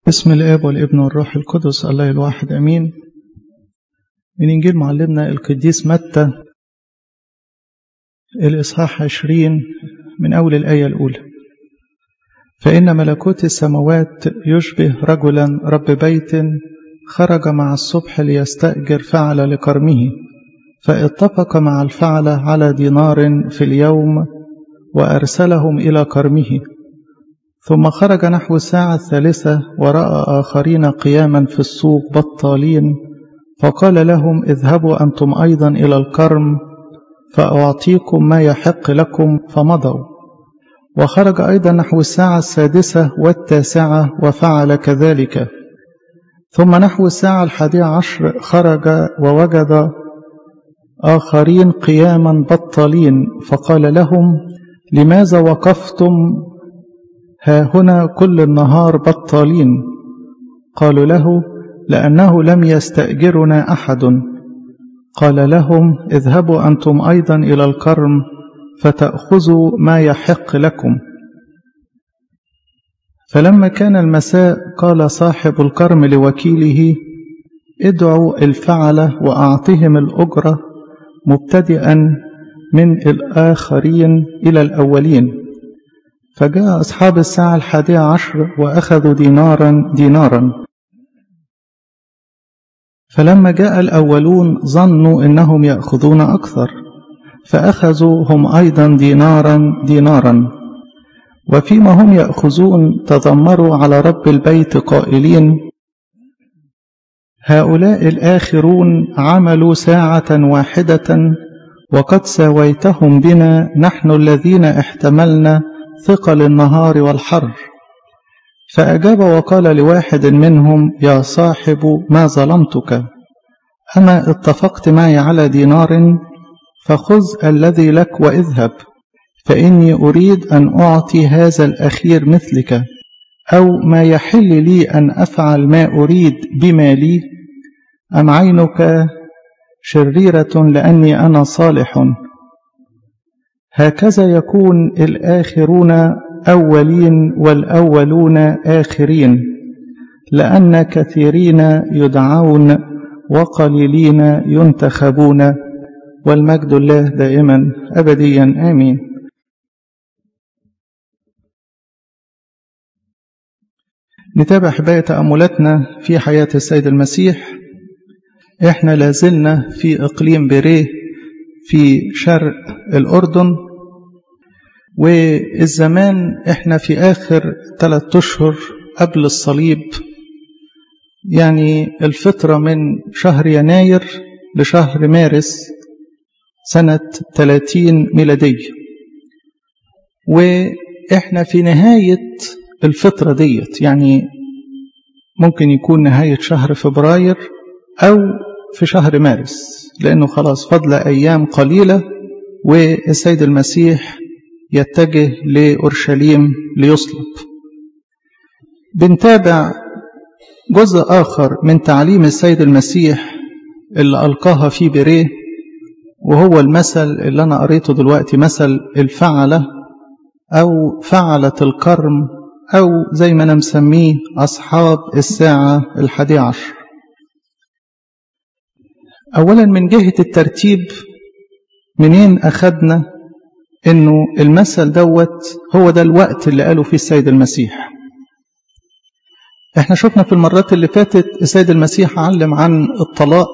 بسم الاب والابن والروح القدس الله الواحد امين من انجيل معلمنا القديس متى الاصحاح عشرين من اول الايه الاولى فان ملكوت السماوات يشبه رجلا رب بيت خرج مع الصبح ليستاجر فعل لكرمه فاتفق مع الفعل على دينار في اليوم وارسلهم الى كرمه ثم خرج نحو الساعة الثالثة ورأى آخرين قياما في السوق بطالين فقال لهم اذهبوا أنتم أيضا إلى الكرم فأعطيكم ما يحق لكم فمضوا وخرج أيضا نحو الساعة السادسة والتاسعة وفعل كذلك ثم نحو الساعة الحادية عشر خرج ووجد آخرين قياما بطالين فقال لهم لماذا وقفتم ها هنا كل النهار بطالين قالوا له لأنه لم يستأجرنا أحد قال لهم اذهبوا أنتم أيضا إلى الكرم فتأخذوا ما يحق لكم فلما كان المساء قال صاحب الكرم لوكيله ادعوا الفعل وأعطهم الأجرة مبتدئا من الآخرين إلى الأولين فجاء أصحاب الساعة الحادية عشر وأخذوا دينارا دينارا فلما جاء الأولون ظنوا إنهم يأخذون أكثر فأخذوا هم أيضا دينارا دينارا وفيما هم يأخذون تذمروا على رب البيت قائلين هؤلاء الآخرون عملوا ساعة واحدة وقد ساويتهم بنا نحن الذين احتملنا ثقل النهار والحر فأجاب وقال لواحد منهم يا صاحب ما ظلمتك أما اتفقت معي على دينار فخذ الذي لك واذهب فإني أريد أن أعطي هذا الأخير مثلك أو ما يحل لي أن أفعل ما أريد بما لي أم عينك شريرة لأني أنا صالح هكذا يكون الآخرون أولين والأولون آخرين لأن كثيرين يدعون وقليلين ينتخبون والمجد الله دائما أبديا آمين نتابع حباية تأملاتنا في حياة السيد المسيح احنا لازلنا في إقليم بيريه في شرق الأردن والزمان احنا في آخر ثلاثة أشهر قبل الصليب يعني الفترة من شهر يناير لشهر مارس سنة 30 ميلادية وإحنا في نهاية الفترة ديت يعني ممكن يكون نهاية شهر فبراير أو في شهر مارس لأنه خلاص فضل أيام قليلة والسيد المسيح يتجه لأورشليم ليصلب بنتابع جزء آخر من تعليم السيد المسيح اللي ألقاها في بيريه وهو المثل اللي أنا قريته دلوقتي مثل الفعلة أو فعلة الكرم أو زي ما أنا مسميه أصحاب الساعة الحادية عشر أولا من جهة الترتيب منين أخدنا إنه المثل دوت هو ده الوقت اللي قاله فيه السيد المسيح احنا شفنا في المرات اللي فاتت السيد المسيح علم عن الطلاق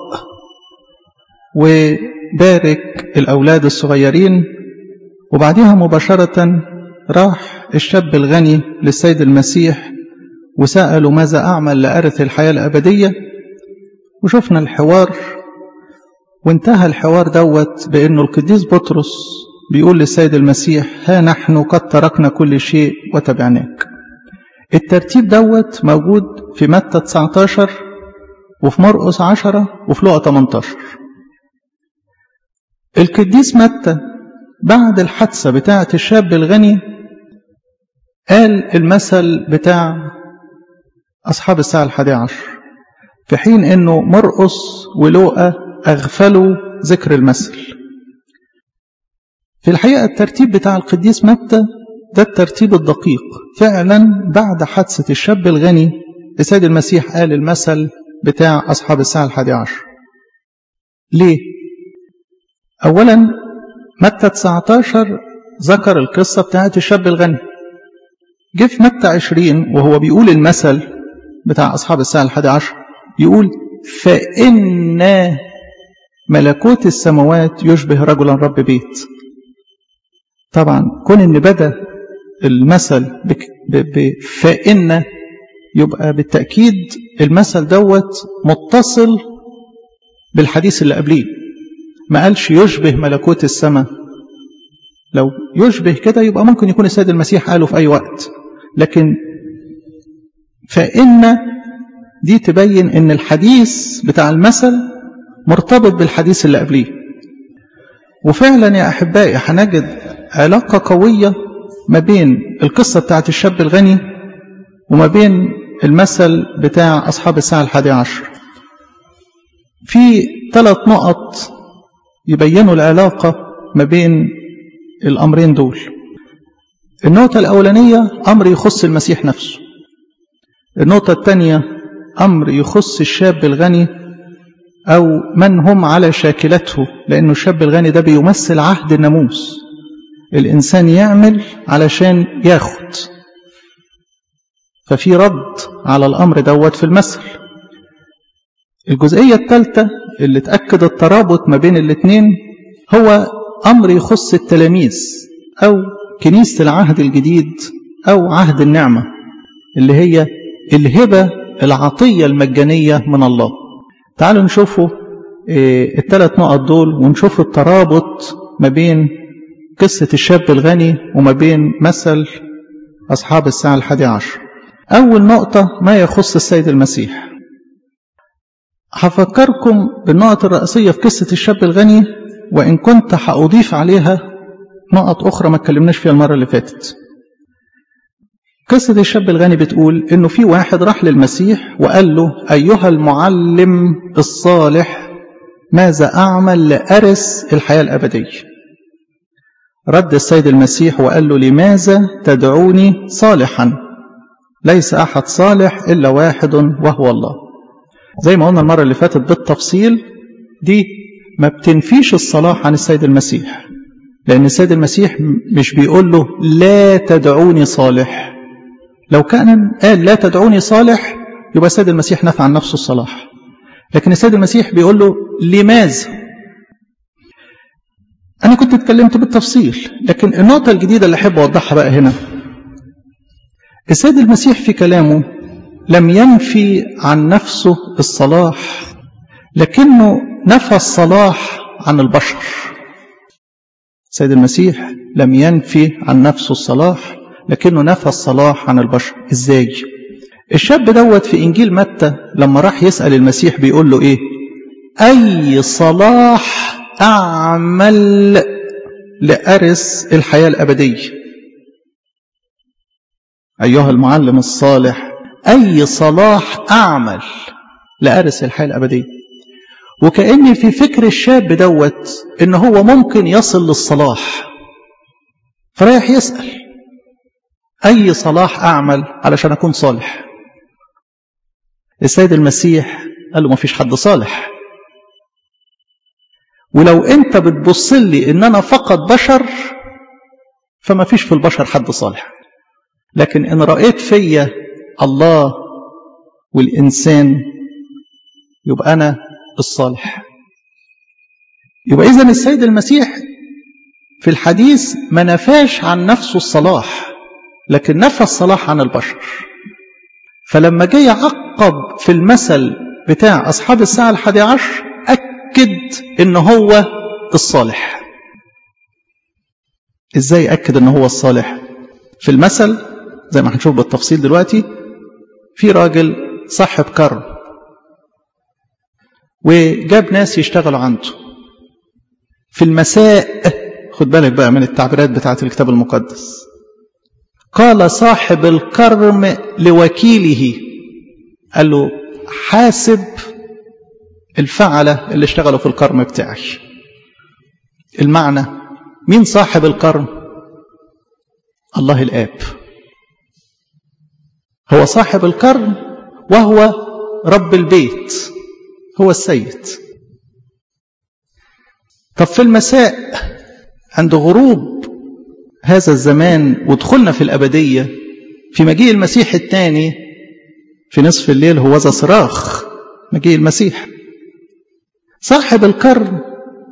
وبارك الأولاد الصغيرين وبعدها مباشرة راح الشاب الغني للسيد المسيح وسأله ماذا أعمل لأرث الحياة الأبدية وشفنا الحوار وانتهى الحوار دوت بأنه القديس بطرس بيقول للسيد المسيح ها نحن قد تركنا كل شيء وتبعناك الترتيب دوت موجود في متى 19 وفي مرقس 10 وفي لقا 18 القديس متى بعد الحادثة بتاعة الشاب الغني قال المثل بتاع أصحاب الساعة الحادية عشر في حين أنه مرقس ولوقا أغفلوا ذكر المثل في الحقيقة الترتيب بتاع القديس متى ده الترتيب الدقيق فعلا بعد حادثة الشاب الغني السيد المسيح قال المثل بتاع أصحاب الساعة الحادي عشر ليه؟ أولا متى 19 ذكر القصة بتاعت الشاب الغني جه في متى 20 وهو بيقول المثل بتاع أصحاب الساعة الحادي عشر يقول فإن ملكوت السماوات يشبه رجلا رب بيت طبعا كون ان بدا المثل فإن يبقى بالتأكيد المثل دوت متصل بالحديث اللي قبليه ما قالش يشبه ملكوت السماء لو يشبه كده يبقى ممكن يكون السيد المسيح قاله في أي وقت لكن فإن دي تبين ان الحديث بتاع المثل مرتبط بالحديث اللي قبليه وفعلا يا أحبائي هنجد علاقة قوية ما بين القصة بتاعت الشاب الغني وما بين المثل بتاع أصحاب الساعة الحادية عشر في ثلاث نقط يبينوا العلاقة ما بين الأمرين دول النقطة الأولانية أمر يخص المسيح نفسه النقطة الثانية أمر يخص الشاب الغني أو من هم على شاكلته لأنه الشاب الغني ده بيمثل عهد الناموس الإنسان يعمل علشان ياخد ففي رد على الأمر دوت في المثل الجزئية الثالثة اللي تأكد الترابط ما بين الاثنين هو أمر يخص التلاميذ أو كنيسة العهد الجديد أو عهد النعمة اللي هي الهبة العطية المجانية من الله تعالوا نشوفوا الثلاث نقط دول ونشوف الترابط ما بين قصة الشاب الغني وما بين مثل أصحاب الساعة الحادية عشر أول نقطة ما يخص السيد المسيح هفكركم بالنقط الرئيسية في قصة الشاب الغني وإن كنت هأضيف عليها نقط أخرى ما اتكلمناش فيها المرة اللي فاتت قصة الشاب الغني بتقول إنه في واحد راح للمسيح وقال له أيها المعلم الصالح ماذا أعمل لأرث الحياة الأبدية رد السيد المسيح وقال له لماذا تدعوني صالحا ليس أحد صالح إلا واحد وهو الله زي ما قلنا المرة اللي فاتت بالتفصيل دي ما بتنفيش الصلاح عن السيد المسيح لأن السيد المسيح مش بيقول له لا تدعوني صالح لو كان قال لا تدعوني صالح يبقى السيد المسيح نفى عن نفسه الصلاح لكن السيد المسيح بيقول له لماذا أنا كنت اتكلمت بالتفصيل لكن النقطة الجديدة اللي أحب أوضحها بقى هنا السيد المسيح في كلامه لم ينفي عن نفسه الصلاح لكنه نفى الصلاح عن البشر السيد المسيح لم ينفي عن نفسه الصلاح لكنه نفى الصلاح عن البشر ازاي الشاب دوت في انجيل متى لما راح يسال المسيح بيقول له ايه اي صلاح اعمل لارث الحياه الابديه ايها المعلم الصالح اي صلاح اعمل لارث الحياه الابديه وكأن في فكر الشاب دوت ان هو ممكن يصل للصلاح فرايح يسأل أي صلاح أعمل علشان أكون صالح السيد المسيح قال له ما فيش حد صالح ولو أنت بتبص لي إن أنا فقط بشر فما فيش في البشر حد صالح لكن إن رأيت فيا الله والإنسان يبقى أنا الصالح يبقى إذن السيد المسيح في الحديث ما نفاش عن نفسه الصلاح لكن نفى الصلاح عن البشر فلما جه يعقب في المثل بتاع أصحاب الساعة الحادية عشر أكد إن هو الصالح إزاي أكد إن هو الصالح في المثل زي ما هنشوف بالتفصيل دلوقتي في راجل صاحب كرم وجاب ناس يشتغلوا عنده في المساء خد بالك بقى من التعبيرات بتاعة الكتاب المقدس قال صاحب الكرم لوكيله قال له حاسب الفعلة اللي اشتغلوا في الكرم بتاعي المعنى مين صاحب الكرم الله الآب هو صاحب الكرم وهو رب البيت هو السيد طب في المساء عند غروب هذا الزمان ودخلنا في الأبدية في مجيء المسيح الثاني في نصف الليل هو ذا صراخ مجيء المسيح صاحب القرن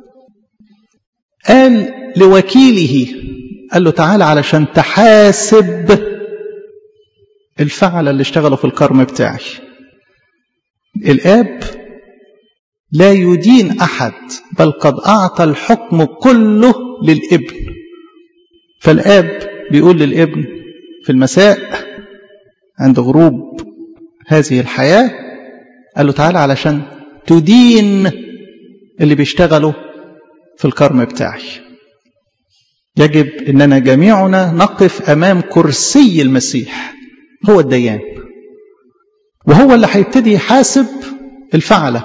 قال لوكيله قال له تعالى علشان تحاسب الفعل اللي اشتغلوا في الكرم بتاعي الآب لا يدين أحد بل قد أعطى الحكم كله للابن فالآب بيقول للابن في المساء عند غروب هذه الحياة قال له تعالى علشان تدين اللي بيشتغلوا في الكرم بتاعي يجب أننا جميعنا نقف أمام كرسي المسيح هو الديان وهو اللي هيبتدي يحاسب الفعلة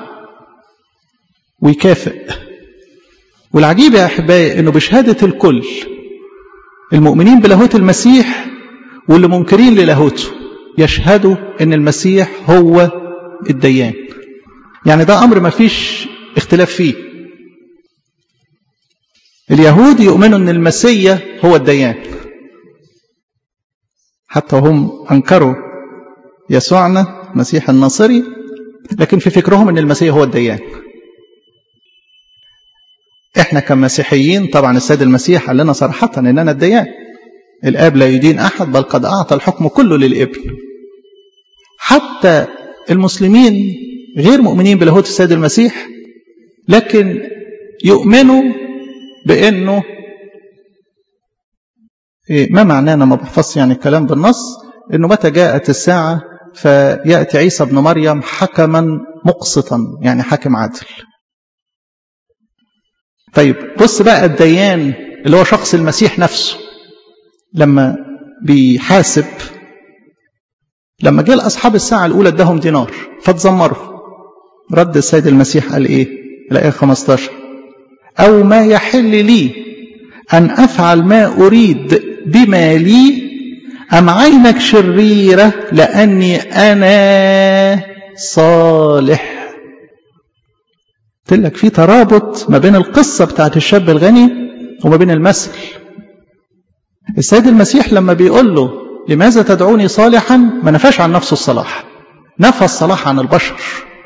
ويكافئ والعجيب يا أحبائي أنه بشهادة الكل المؤمنين بلاهوت المسيح واللي منكرين للاهوته يشهدوا أن المسيح هو الديان يعني ده أمر ما فيش اختلاف فيه اليهود يؤمنوا أن المسيح هو الديان حتى هم أنكروا يسوعنا مسيح الناصري لكن في فكرهم أن المسيح هو الديان احنا كمسيحيين طبعا السيد المسيح قال لنا صراحة اننا الديان الاب لا يدين احد بل قد اعطى الحكم كله للابن حتى المسلمين غير مؤمنين بلاهوت السيد المسيح لكن يؤمنوا بانه ما معناه انا ما بحفظش يعني الكلام بالنص انه متى جاءت الساعه فياتي عيسى ابن مريم حكما مقسطا يعني حاكم عادل طيب بص بقى الديان اللي هو شخص المسيح نفسه لما بيحاسب لما جاء لأصحاب الساعة الأولى اداهم دينار فتزمروا رد السيد المسيح قال إيه الآية 15 أو ما يحل لي أن أفعل ما أريد بما لي أم عينك شريرة لأني أنا صالح قلت لك في ترابط ما بين القصة بتاعت الشاب الغني وما بين المثل السيد المسيح لما بيقول له لماذا تدعوني صالحا ما نفاش عن نفسه الصلاح نفى الصلاح عن البشر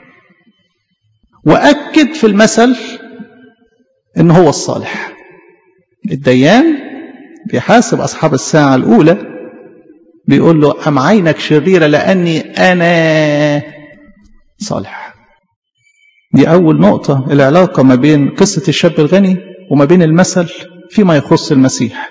وأكد في المثل إن هو الصالح الديان بيحاسب أصحاب الساعة الأولى بيقول له أم عينك شريرة لأني أنا صالح دي أول نقطة العلاقة ما بين قصة الشاب الغني وما بين المثل فيما يخص المسيح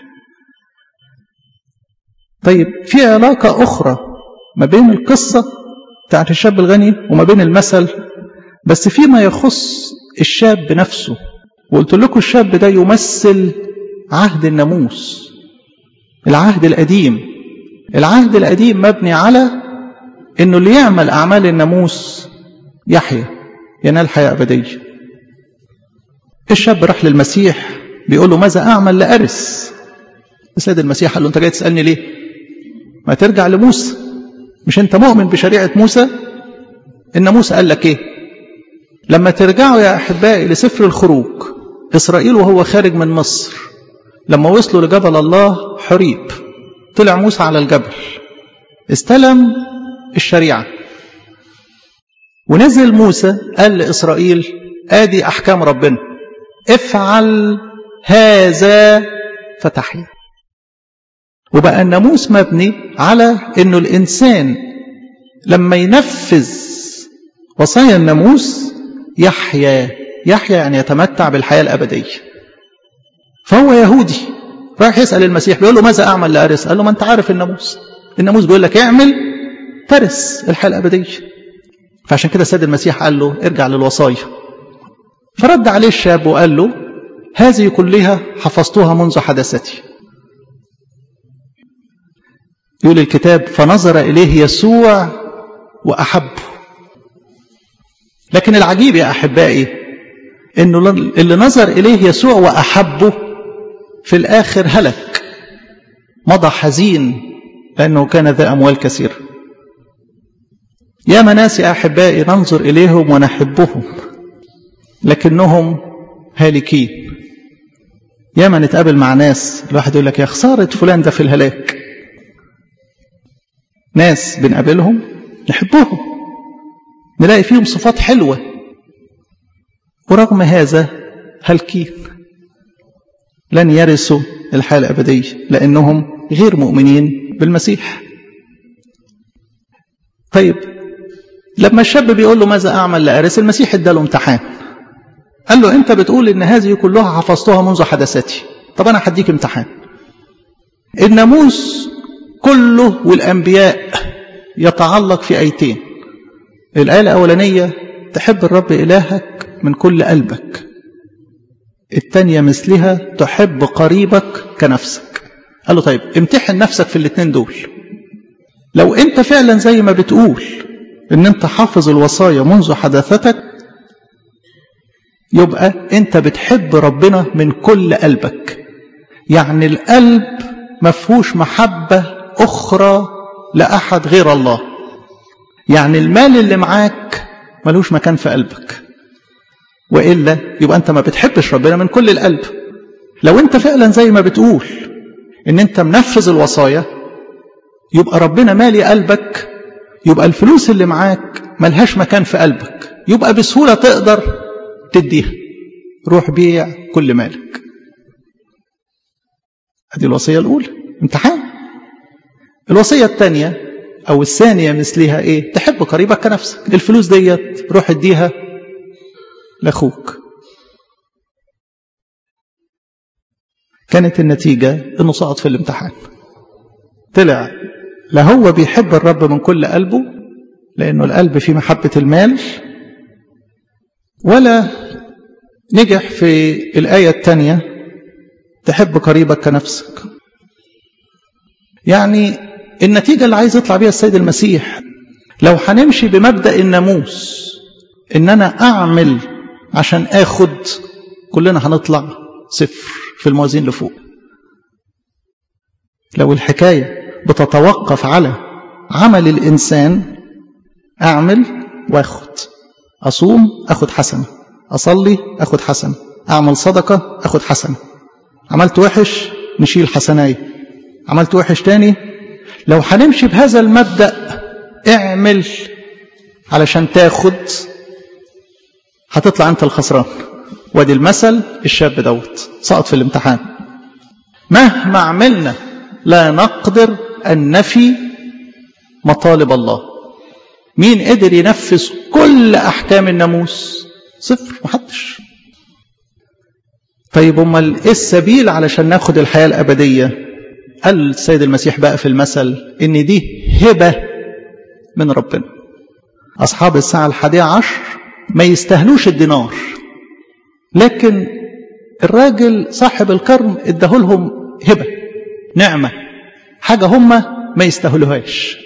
طيب في علاقة أخرى ما بين القصة بتاعت الشاب الغني وما بين المثل بس فيما يخص الشاب نفسه وقلت لكم الشاب ده يمثل عهد الناموس العهد القديم العهد القديم مبني على انه اللي يعمل اعمال الناموس يحيى ينال حياه ابديه الشاب راح للمسيح بيقول له ماذا اعمل لارث السيد المسيح قال له انت جاي تسالني ليه ما ترجع لموسى مش انت مؤمن بشريعه موسى الناموس قال لك ايه لما ترجعوا يا احبائي لسفر الخروج اسرائيل وهو خارج من مصر لما وصلوا لجبل الله حريب طلع موسى على الجبل استلم الشريعه ونزل موسى قال لاسرائيل ادي احكام ربنا افعل هذا فتحيا وبقى الناموس مبني على انه الانسان لما ينفذ وصايا الناموس يحيا يحيا يعني يتمتع بالحياه الابديه فهو يهودي راح يسال المسيح بيقول له ماذا اعمل لارث قال له ما انت عارف الناموس الناموس بيقول لك اعمل ترث الحياه الابديه فعشان كده السيد المسيح قال له ارجع للوصايا فرد عليه الشاب وقال له هذه كلها حفظتها منذ حدثتي يقول الكتاب فنظر إليه يسوع وأحبه لكن العجيب يا أحبائي إنه اللي نظر إليه يسوع وأحبه في الآخر هلك مضى حزين لأنه كان ذا أموال كثيرة يا مناس يا أحبائي ننظر إليهم ونحبهم لكنهم هالكين ياما نتقابل مع ناس الواحد يقول لك يا خسارة فلان ده في الهلاك ناس بنقابلهم نحبهم نلاقي فيهم صفات حلوة ورغم هذا هالكين لن يرثوا الحياة الأبدية لأنهم غير مؤمنين بالمسيح طيب لما الشاب بيقول له ماذا أعمل لأرث المسيح اداله امتحان قال له أنت بتقول إن هذه كلها حفظتها منذ حدثتي طب أنا هديك امتحان الناموس كله والأنبياء يتعلق في آيتين الآية الأولانية تحب الرب إلهك من كل قلبك التانية مثلها تحب قريبك كنفسك قال له طيب امتحن نفسك في الاتنين دول لو انت فعلا زي ما بتقول ان انت حافظ الوصايا منذ حداثتك يبقى انت بتحب ربنا من كل قلبك يعني القلب مفهوش محبة أخرى لأحد غير الله يعني المال اللي معاك ملوش مكان في قلبك وإلا يبقى أنت ما بتحبش ربنا من كل القلب لو أنت فعلا زي ما بتقول إن أنت منفذ الوصايا يبقى ربنا مالي قلبك يبقى الفلوس اللي معاك ملهاش مكان في قلبك يبقى بسهولة تقدر تديها روح بيع كل مالك هذه الوصية الأولى امتحان الوصية الثانية أو الثانية مثلها إيه تحب قريبك كنفسك الفلوس ديت روح اديها لأخوك كانت النتيجة إنه سقط في الامتحان طلع لا هو بيحب الرب من كل قلبه لأنه القلب فيه محبة المال ولا نجح في الآية الثانية تحب قريبك كنفسك يعني النتيجة اللي عايز يطلع بيها السيد المسيح لو هنمشي بمبدأ الناموس إن أنا أعمل عشان آخد كلنا هنطلع صفر في الموازين لفوق لو الحكاية بتتوقف على عمل الإنسان أعمل وآخد أصوم أخد حسنة أصلي أخد حسنة أعمل صدقة أخد حسنة عملت وحش نشيل حسناية عملت وحش تاني لو هنمشي بهذا المبدأ اعمل علشان تاخد هتطلع انت الخسران وادي المثل الشاب دوت سقط في الامتحان مهما عملنا لا نقدر أن نفي مطالب الله مين قدر ينفذ كل أحكام الناموس صفر محدش طيب امال ايه السبيل علشان ناخد الحياة الأبدية قال السيد المسيح بقى في المثل ان دي هبة من ربنا أصحاب الساعة الحادية عشر ما يستهلوش الدينار لكن الراجل صاحب الكرم اداهولهم هبة نعمة حاجة هم ما يستهلوهاش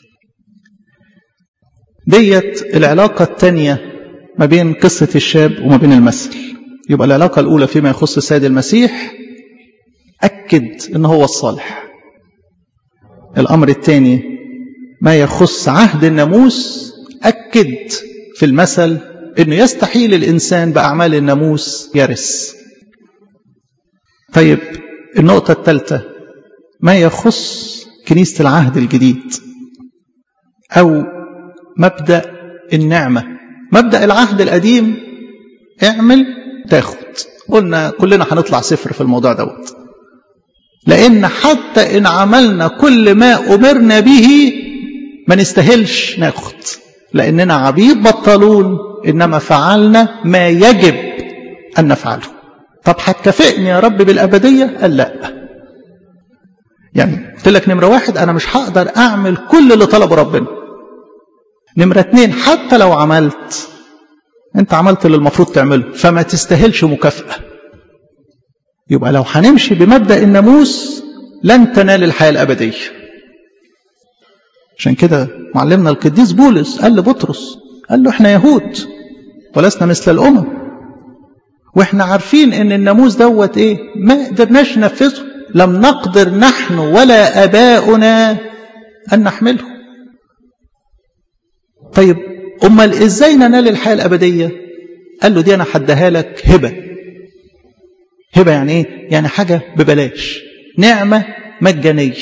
ديت العلاقة الثانية ما بين قصة الشاب وما بين المثل يبقى العلاقة الأولى فيما يخص السيد المسيح أكد أنه هو الصالح الأمر الثاني ما يخص عهد الناموس أكد في المثل أنه يستحيل الإنسان بأعمال الناموس يرث طيب النقطة الثالثة ما يخص كنيسة العهد الجديد أو مبدأ النعمة مبدأ العهد القديم اعمل تاخد قلنا كلنا هنطلع صفر في الموضوع دوت لأن حتى إن عملنا كل ما أمرنا به ما نستاهلش ناخد لأننا عبيد بطلون إنما فعلنا ما يجب أن نفعله طب هتكافئني يا رب بالأبدية قال لا يعني قلت لك نمرة واحد أنا مش هقدر أعمل كل اللي طلبه ربنا نمرة اتنين حتى لو عملت أنت عملت اللي المفروض تعمله فما تستاهلش مكافأة يبقى لو هنمشي بمبدأ الناموس لن تنال الحياة الأبدية عشان كده معلمنا القديس بولس قال لبطرس قال له احنا يهود ولسنا مثل الأمم واحنا عارفين ان الناموس دوت ايه ما قدرناش ننفذه لم نقدر نحن ولا اباؤنا ان نحمله طيب امال ازاي ننال الحياه الابديه قال له دي انا حدها لك هبه هبه يعني ايه يعني حاجه ببلاش نعمه مجانيه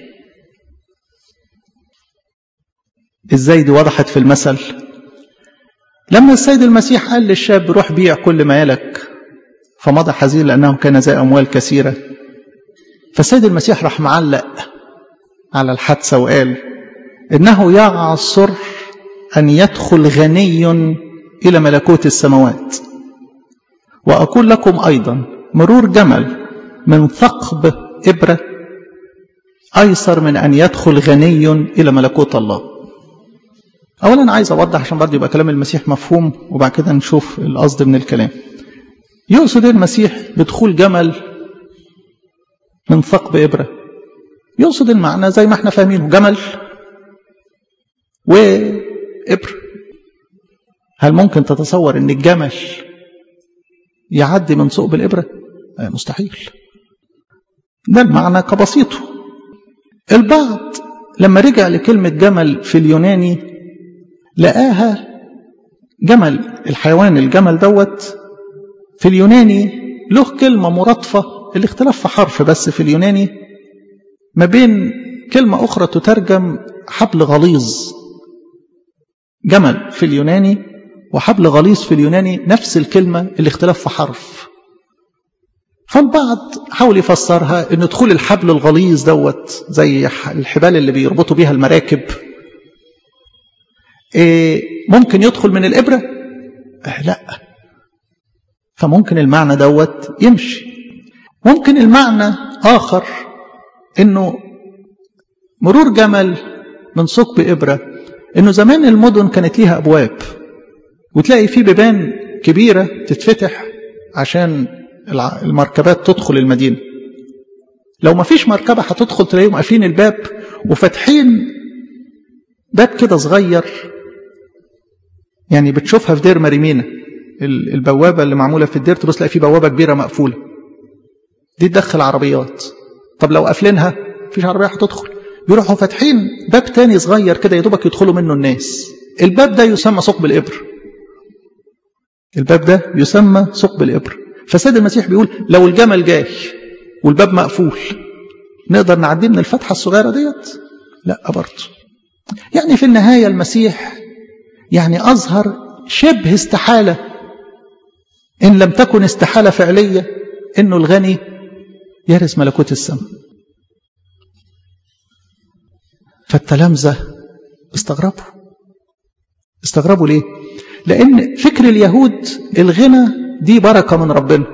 ازاي دي وضحت في المثل لما السيد المسيح قال للشاب روح بيع كل مالك فمضى حزين لانه كان ذا اموال كثيره فالسيد المسيح راح معلق على الحادثه وقال انه يعصر ان يدخل غني الى ملكوت السماوات واقول لكم ايضا مرور جمل من ثقب ابره ايسر من ان يدخل غني الى ملكوت الله اولا انا عايز اوضح عشان برضه يبقى كلام المسيح مفهوم وبعد كده نشوف القصد من الكلام يقصد المسيح بدخول جمل من ثقب ابره يقصد المعنى زي ما احنا فاهمينه جمل وابر هل ممكن تتصور ان الجمل يعدي من ثقب الابره مستحيل ده المعنى كبسيطه البعض لما رجع لكلمه جمل في اليوناني لقاها جمل الحيوان الجمل دوت في اليوناني له كلمة مرادفة الاختلاف في حرف بس في اليوناني ما بين كلمة أخرى تترجم حبل غليظ جمل في اليوناني وحبل غليظ في اليوناني نفس الكلمة الاختلاف في حرف فالبعض حاول يفسرها ان دخول الحبل الغليظ دوت زي الحبال اللي بيربطوا بيها المراكب إيه ممكن يدخل من الإبرة إيه لا فممكن المعنى دوت يمشي ممكن المعنى آخر إنه مرور جمل من ثقب إبرة إنه زمان المدن كانت ليها أبواب وتلاقي في بيبان كبيرة تتفتح عشان المركبات تدخل المدينة لو ما فيش مركبة هتدخل تلاقيهم قافلين الباب وفاتحين باب كده صغير يعني بتشوفها في دير مريمينا البوابة اللي معمولة في الدير تبص تلاقي في بوابة كبيرة مقفولة دي تدخل عربيات طب لو قافلينها مفيش عربية هتدخل بيروحوا فاتحين باب تاني صغير كده يا دوبك يدخلوا منه الناس الباب ده يسمى ثقب الإبر الباب ده يسمى ثقب الإبر فسيد المسيح بيقول لو الجمل جاي والباب مقفول نقدر نعديه من الفتحة الصغيرة ديت لا برضه يعني في النهاية المسيح يعني أظهر شبه استحالة إن لم تكن استحالة فعلية إنه الغني يرث ملكوت السماء فالتلامذة استغربوا استغربوا ليه؟ لأن فكر اليهود الغنى دي بركة من ربنا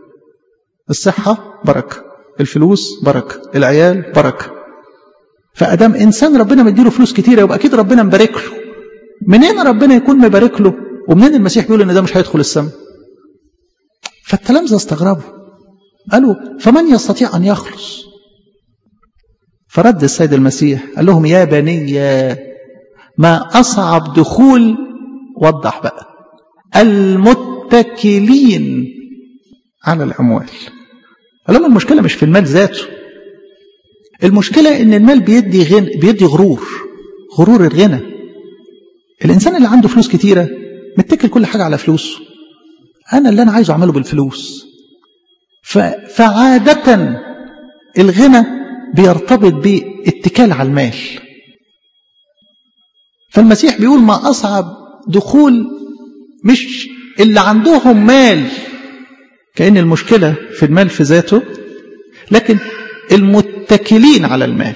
الصحة بركة الفلوس بركة العيال بركة فأدام إنسان ربنا مديله فلوس كتيرة يبقى أكيد ربنا مبارك له منين ربنا يكون مبارك له ومنين المسيح بيقول ان ده مش هيدخل السماء فالتلامذه استغربوا قالوا فمن يستطيع ان يخلص فرد السيد المسيح قال لهم يا بني ما اصعب دخول وضح بقى المتكلين على الاموال قال لهم المشكله مش في المال ذاته المشكله ان المال بيدي غن بيدي غرور غرور الغنى الإنسان اللي عنده فلوس كتيرة متكل كل حاجة على فلوسه أنا اللي أنا عايزه أعمله بالفلوس ف... فعادة الغنى بيرتبط باتكال على المال فالمسيح بيقول ما أصعب دخول مش اللي عندهم مال كأن المشكلة في المال في ذاته لكن المتكلين على المال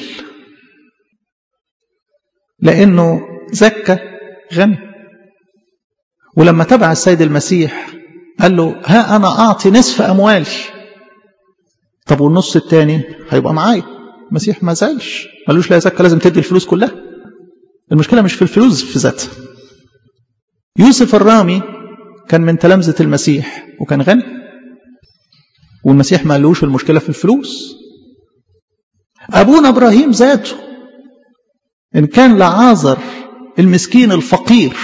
لأنه زكى غني ولما تبع السيد المسيح قال له ها أنا أعطي نصف أموالي طب والنص التاني هيبقى معايا المسيح ما زالش ملوش لا زكاة لازم تدي الفلوس كلها المشكلة مش في الفلوس في ذاتها يوسف الرامي كان من تلامذة المسيح وكان غني والمسيح ما قالوش المشكلة في الفلوس أبونا إبراهيم ذاته إن كان لعازر المسكين الفقير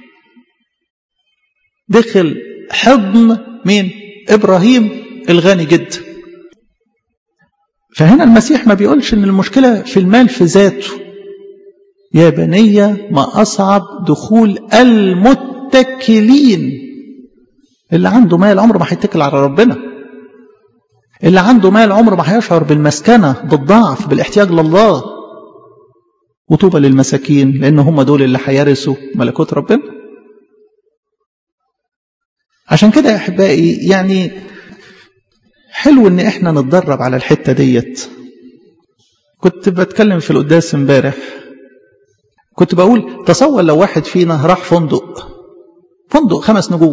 دخل حضن مين إبراهيم الغني جدا فهنا المسيح ما بيقولش إن المشكلة في المال في ذاته يا بني ما أصعب دخول المتكلين اللي عنده مال عمره ما هيتكل على ربنا اللي عنده مال عمره ما هيشعر بالمسكنة بالضعف بالاحتياج لله وطوبى للمساكين لأن هم دول اللي هيرثوا ملكوت ربنا عشان كده يا أحبائي يعني حلو إن إحنا نتدرب على الحتة ديت كنت بتكلم في القداس امبارح كنت بقول تصور لو واحد فينا راح فندق فندق خمس نجوم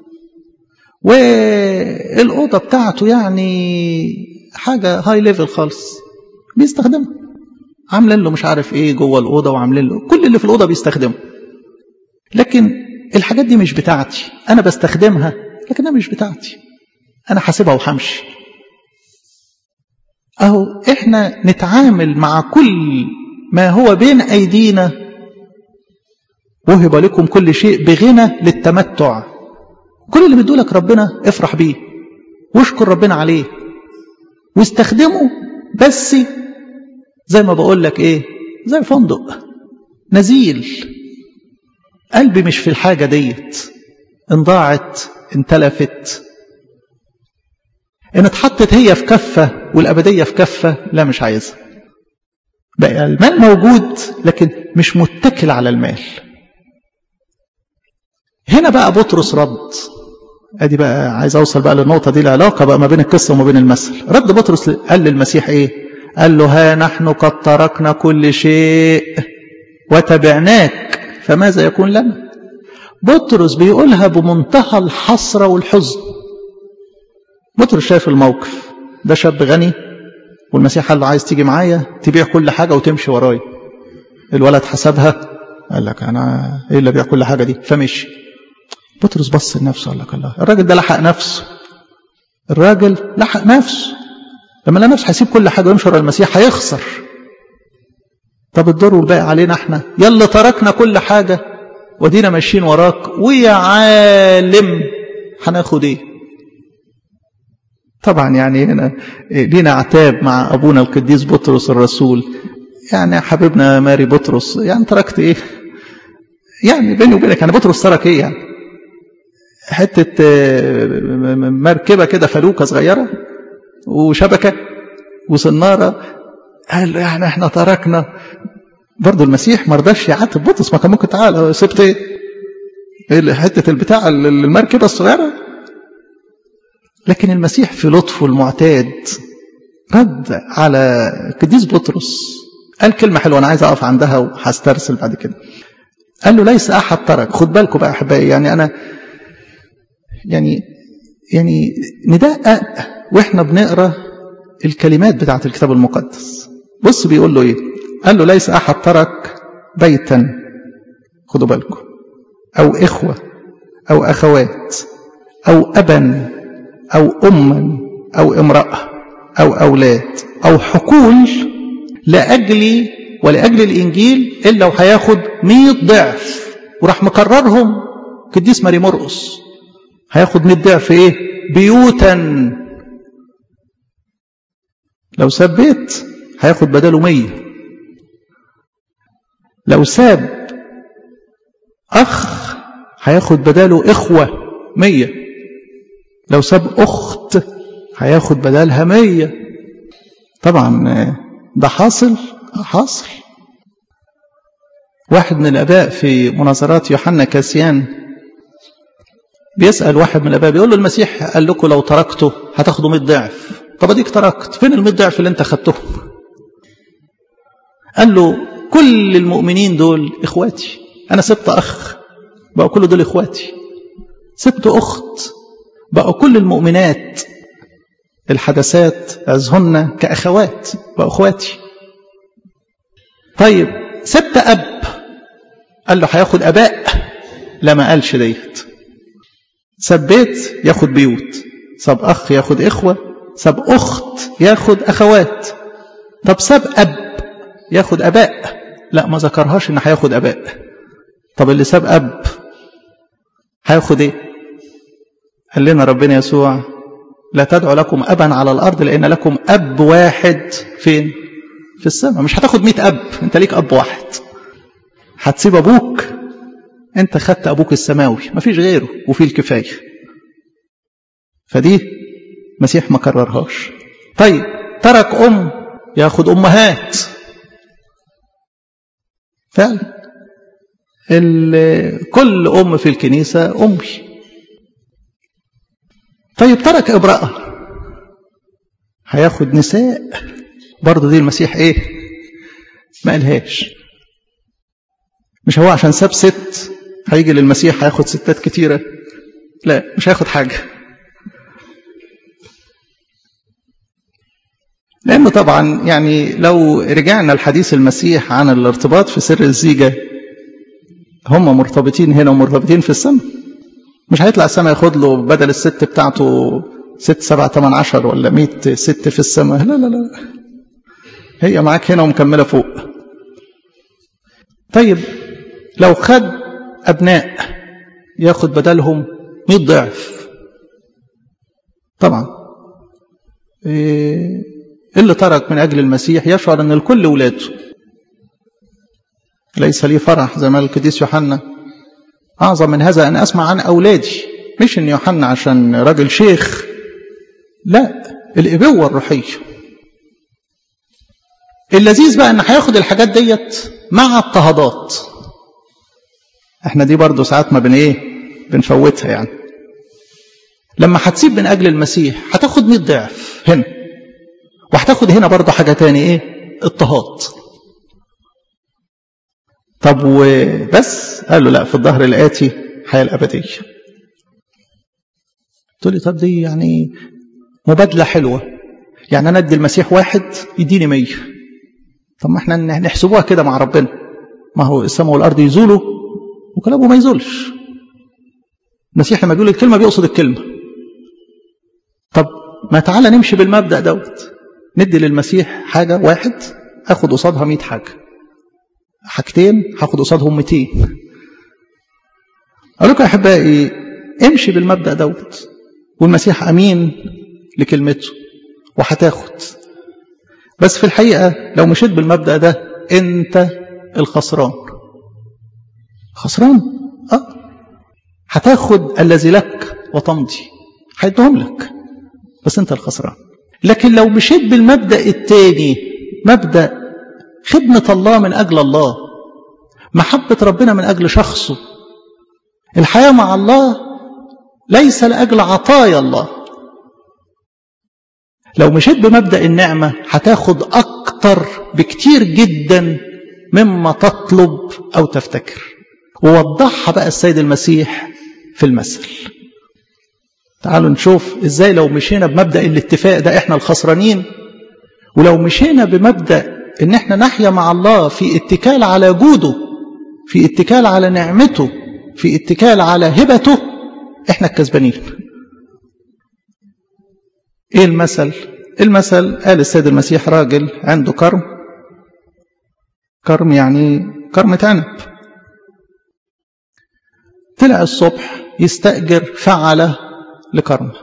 والأوضة بتاعته يعني حاجة هاي ليفل خالص بيستخدمها عاملين له مش عارف ايه جوه الأوضة وعاملين له كل اللي في الأوضة بيستخدمه لكن الحاجات دي مش بتاعتي أنا بستخدمها لكنها مش بتاعتي أنا حاسبها وحمشي أهو إحنا نتعامل مع كل ما هو بين أيدينا وهب لكم كل شيء بغنى للتمتع كل اللي بيدولك ربنا افرح بيه واشكر ربنا عليه واستخدمه بس زي ما بقول لك ايه زي فندق نزيل قلبي مش في الحاجة ديت ان ضاعت ان تلفت ان اتحطت هي في كفة والأبدية في كفة لا مش عايزها بقى المال موجود لكن مش متكل على المال هنا بقى بطرس رد ادي بقى عايز اوصل بقى للنقطه دي العلاقه بقى ما بين القصه وما بين المثل رد بطرس قال للمسيح ايه قال له ها نحن قد تركنا كل شيء وتبعناك فماذا يكون لنا بطرس بيقولها بمنتهى الحسره والحزن بطرس شايف الموقف ده شاب غني والمسيح قال له عايز تيجي معايا تبيع كل حاجه وتمشي ورايا الولد حسبها قال لك انا ايه اللي ابيع كل حاجه دي فمشي بطرس بص لنفسه قال لك الله الراجل ده لحق نفسه الراجل لحق نفسه لما لا نفسه هيسيب كل حاجه ويمشي ورا المسيح هيخسر طب الدور والباقي علينا احنا يلا تركنا كل حاجه ودينا ماشيين وراك ويا عالم هناخد ايه طبعا يعني هنا لينا عتاب مع ابونا القديس بطرس الرسول يعني حبيبنا ماري بطرس يعني تركت ايه يعني بيني وبينك يعني بطرس ترك ايه يعني حتة مركبة كده فلوكة صغيرة وشبكة وصنارة قال يعني احنا تركنا برضه المسيح ما رضاش يعاتب بطرس ما كان ممكن تعالى سبت ايه حتة البتاع المركبة الصغيرة لكن المسيح في لطفه المعتاد رد على قديس بطرس قال كلمة حلوة أنا عايز أقف عندها وهسترسل بعد كده قال له ليس أحد ترك خد بالكم بقى أحبائي يعني أنا يعني يعني ندقق واحنا بنقرا الكلمات بتاعه الكتاب المقدس بص بيقول له ايه قال له ليس احد ترك بيتا خدوا بالكم او اخوه او اخوات او ابا او اما او امراه او اولاد او حقول لاجلي ولاجل الانجيل الا وهياخد 100 ضعف وراح مكررهم قديس ماري مرقس هياخد 100 ضعف ايه بيوتا لو ساب بيت هياخد بداله 100 لو ساب اخ هياخد بداله اخوه 100 لو ساب اخت هياخد بدالها 100 طبعا ده حاصل حاصل واحد من الاباء في مناظرات يوحنا كاسيان بيسأل واحد من الآباء بيقول له المسيح قال لكم لو تركته هتاخدوا 100 ضعف طب اديك تركت فين ال 100 ضعف اللي انت خدتهم قال له كل المؤمنين دول اخواتي انا سبت اخ بقوا كل دول اخواتي سبت اخت بقوا كل المؤمنات الحدثات عزهن كاخوات بقوا اخواتي طيب سبت اب قال له هياخد اباء لا ما قالش ديت ساب بيت ياخد بيوت ساب أخ ياخد إخوة ساب أخت ياخد أخوات طب ساب أب ياخد أباء لا ما ذكرهاش إن هياخد أباء طب اللي ساب أب هياخد إيه قال لنا ربنا يسوع لا تدعوا لكم أبا على الأرض لأن لكم أب واحد فين في السماء مش هتاخد مئة أب أنت ليك أب واحد هتسيب ابوك انت خدت ابوك السماوي مفيش غيره وفي الكفايه فدي مسيح ما كررهاش طيب ترك ام ياخد امهات فعلا كل ام في الكنيسه امي طيب ترك امراه هياخد نساء برضه دي المسيح ايه ما قالهاش مش هو عشان ساب ست هيجي للمسيح هياخد ستات كتيره لا مش هياخد حاجه لأنه طبعا يعني لو رجعنا لحديث المسيح عن الارتباط في سر الزيجة هم مرتبطين هنا ومرتبطين في السماء مش هيطلع السماء ياخد له بدل الست بتاعته ست سبعة تمن عشر ولا مئة ست في السماء لا لا لا هي معاك هنا ومكملة فوق طيب لو خد أبناء ياخد بدلهم مئة ضعف طبعا إيه اللي ترك من أجل المسيح يشعر أن الكل ولاده ليس لي فرح زي ما القديس يوحنا أعظم من هذا أن أسمع عن أولادي مش أن يوحنا عشان راجل شيخ لا الإبوة الروحية اللذيذ بقى أن هياخد الحاجات ديت مع اضطهادات احنا دي برضه ساعات ما بن ايه بنفوتها يعني لما هتسيب من أجل المسيح هتاخد 100 ضعف هنا وهتاخد هنا برضه حاجة تاني ايه اضطهاد طب وبس قال له لا في الظهر الآتي حياة الأبدية تقول لي طب دي يعني مبادلة حلوة يعني أنا أدي المسيح واحد يديني مية طب ما احنا نحسبوها كده مع ربنا ما هو السماء والأرض يزولوا وكلامه ما يزولش المسيح لما بيقول الكلمة بيقصد الكلمة طب ما تعالى نمشي بالمبدأ دوت ندي للمسيح حاجة واحد أخد قصادها مئة حاجة حاجتين هاخد قصادهم 200 أقول لكم يا أحبائي امشي بالمبدأ دوت والمسيح أمين لكلمته وهتاخد بس في الحقيقة لو مشيت بالمبدأ ده أنت الخسران خسران أه هتاخد الذي لك وتمضي هيدهم لك بس أنت الخسران لكن لو مشيت بالمبدأ الثاني مبدأ خدمة الله من أجل الله محبة ربنا من أجل شخصه الحياة مع الله ليس لأجل عطايا الله لو مشيت بمبدأ النعمة هتاخد أكتر بكتير جدا مما تطلب أو تفتكر ووضحها بقى السيد المسيح في المثل تعالوا نشوف ازاي لو مشينا بمبدأ الاتفاق ده احنا الخسرانين ولو مشينا بمبدأ ان احنا نحيا مع الله في اتكال على جوده في اتكال على نعمته في اتكال على هبته احنا الكسبانين ايه المثل المثل قال السيد المسيح راجل عنده كرم كرم يعني كرم عنب طلع الصبح يستأجر فعلة لكرم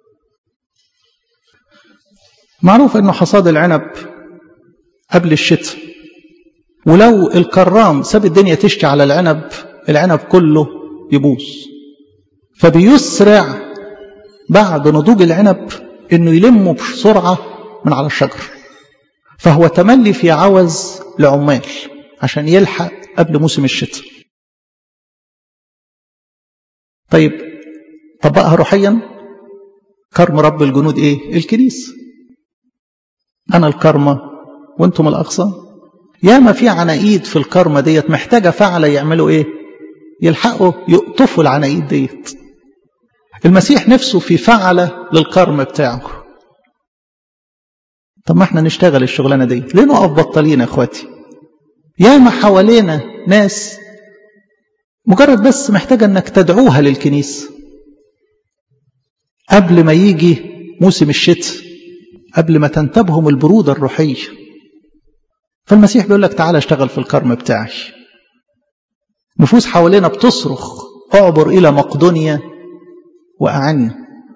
معروف انه حصاد العنب قبل الشتاء ولو الكرام ساب الدنيا تشتي على العنب العنب كله يبوظ فبيسرع بعد نضوج العنب انه يلمه بسرعة من على الشجر فهو تملي في عوز لعمال عشان يلحق قبل موسم الشتاء طيب طبقها روحيا كرم رب الجنود ايه الكنيسة انا الكرمة وانتم الاقصى ياما في عناقيد في الكرمة ديت محتاجة فعلة يعملوا ايه يلحقوا يقطفوا العناقيد ديت المسيح نفسه في فعلة للكرم بتاعه طب ما احنا نشتغل الشغلانة دي ليه نقف بطلين يا اخواتي ياما حوالينا ناس مجرد بس محتاجة انك تدعوها للكنيسة قبل ما يجي موسم الشتاء قبل ما تنتبهم البرودة الروحية فالمسيح بيقول لك تعالى اشتغل في الكرم بتاعي نفوس حوالينا بتصرخ اعبر إلى مقدونيا وأعني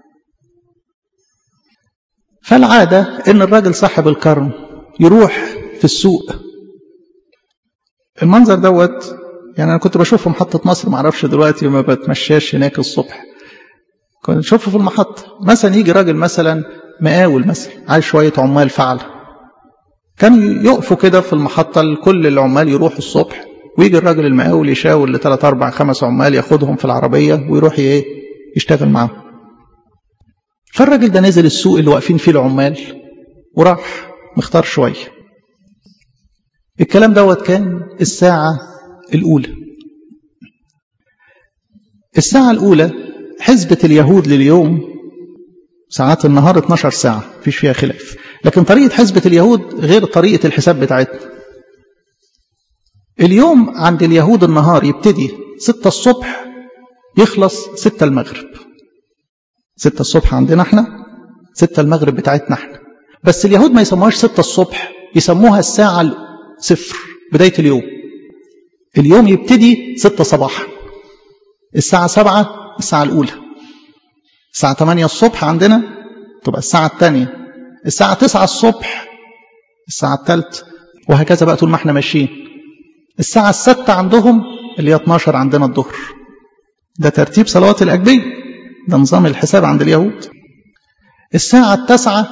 فالعادة إن الراجل صاحب الكرم يروح في السوق المنظر دوت يعني انا كنت بشوف في محطه مصر ما اعرفش دلوقتي ما بتمشاش هناك الصبح كنت اشوفه في المحطه مثلا يجي راجل مثلا مقاول مثلا عايز شويه عمال فعل كان يقفوا كده في المحطه كل العمال يروحوا الصبح ويجي الراجل المقاول يشاور لثلاث اربع خمس عمال ياخدهم في العربيه ويروح ايه يشتغل معاهم فالراجل ده نزل السوق اللي واقفين فيه العمال وراح مختار شويه الكلام دوت كان الساعه الاولى الساعه الاولى حسبه اليهود لليوم ساعات النهار 12 ساعه مفيش فيها خلاف لكن طريقه حسبه اليهود غير طريقه الحساب بتاعتنا اليوم عند اليهود النهار يبتدي 6 الصبح يخلص 6 المغرب 6 الصبح عندنا احنا 6 المغرب بتاعتنا احنا بس اليهود ما يسموهاش 6 الصبح يسموها الساعة صفر بداية اليوم اليوم يبتدي 6 صباحا الساعة 7 الساعة الأولى الساعة 8 الصبح عندنا تبقى الساعة الثانية الساعة 9 الصبح الساعة الثالثة وهكذا بقى طول ما احنا ماشيين الساعة الستة عندهم اللي هي 12 عندنا الظهر ده ترتيب صلوات الأجبية ده نظام الحساب عند اليهود الساعة التاسعة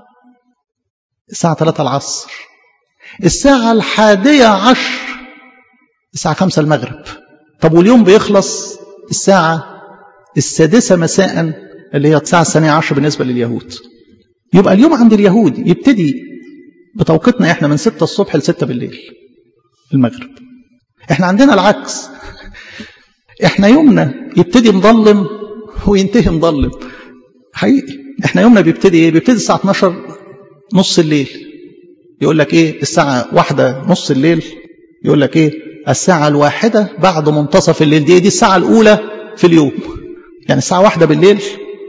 الساعة 3 العصر الساعة الحادية عشر الساعة 5 المغرب طب واليوم بيخلص الساعة السادسة مساء اللي هي الساعة الثانية عشر بالنسبة لليهود يبقى اليوم عند اليهود يبتدي بتوقيتنا احنا من 6 الصبح ل 6 بالليل المغرب احنا عندنا العكس احنا يومنا يبتدي مظلم وينتهي مظلم حقيقي احنا يومنا بيبتدي ايه بيبتدي الساعه 12 نص الليل يقول لك ايه الساعه واحدة نص الليل يقول لك ايه الساعه الواحدة بعد منتصف الليل دي دي الساعه الاولى في اليوم يعني الساعه واحدة بالليل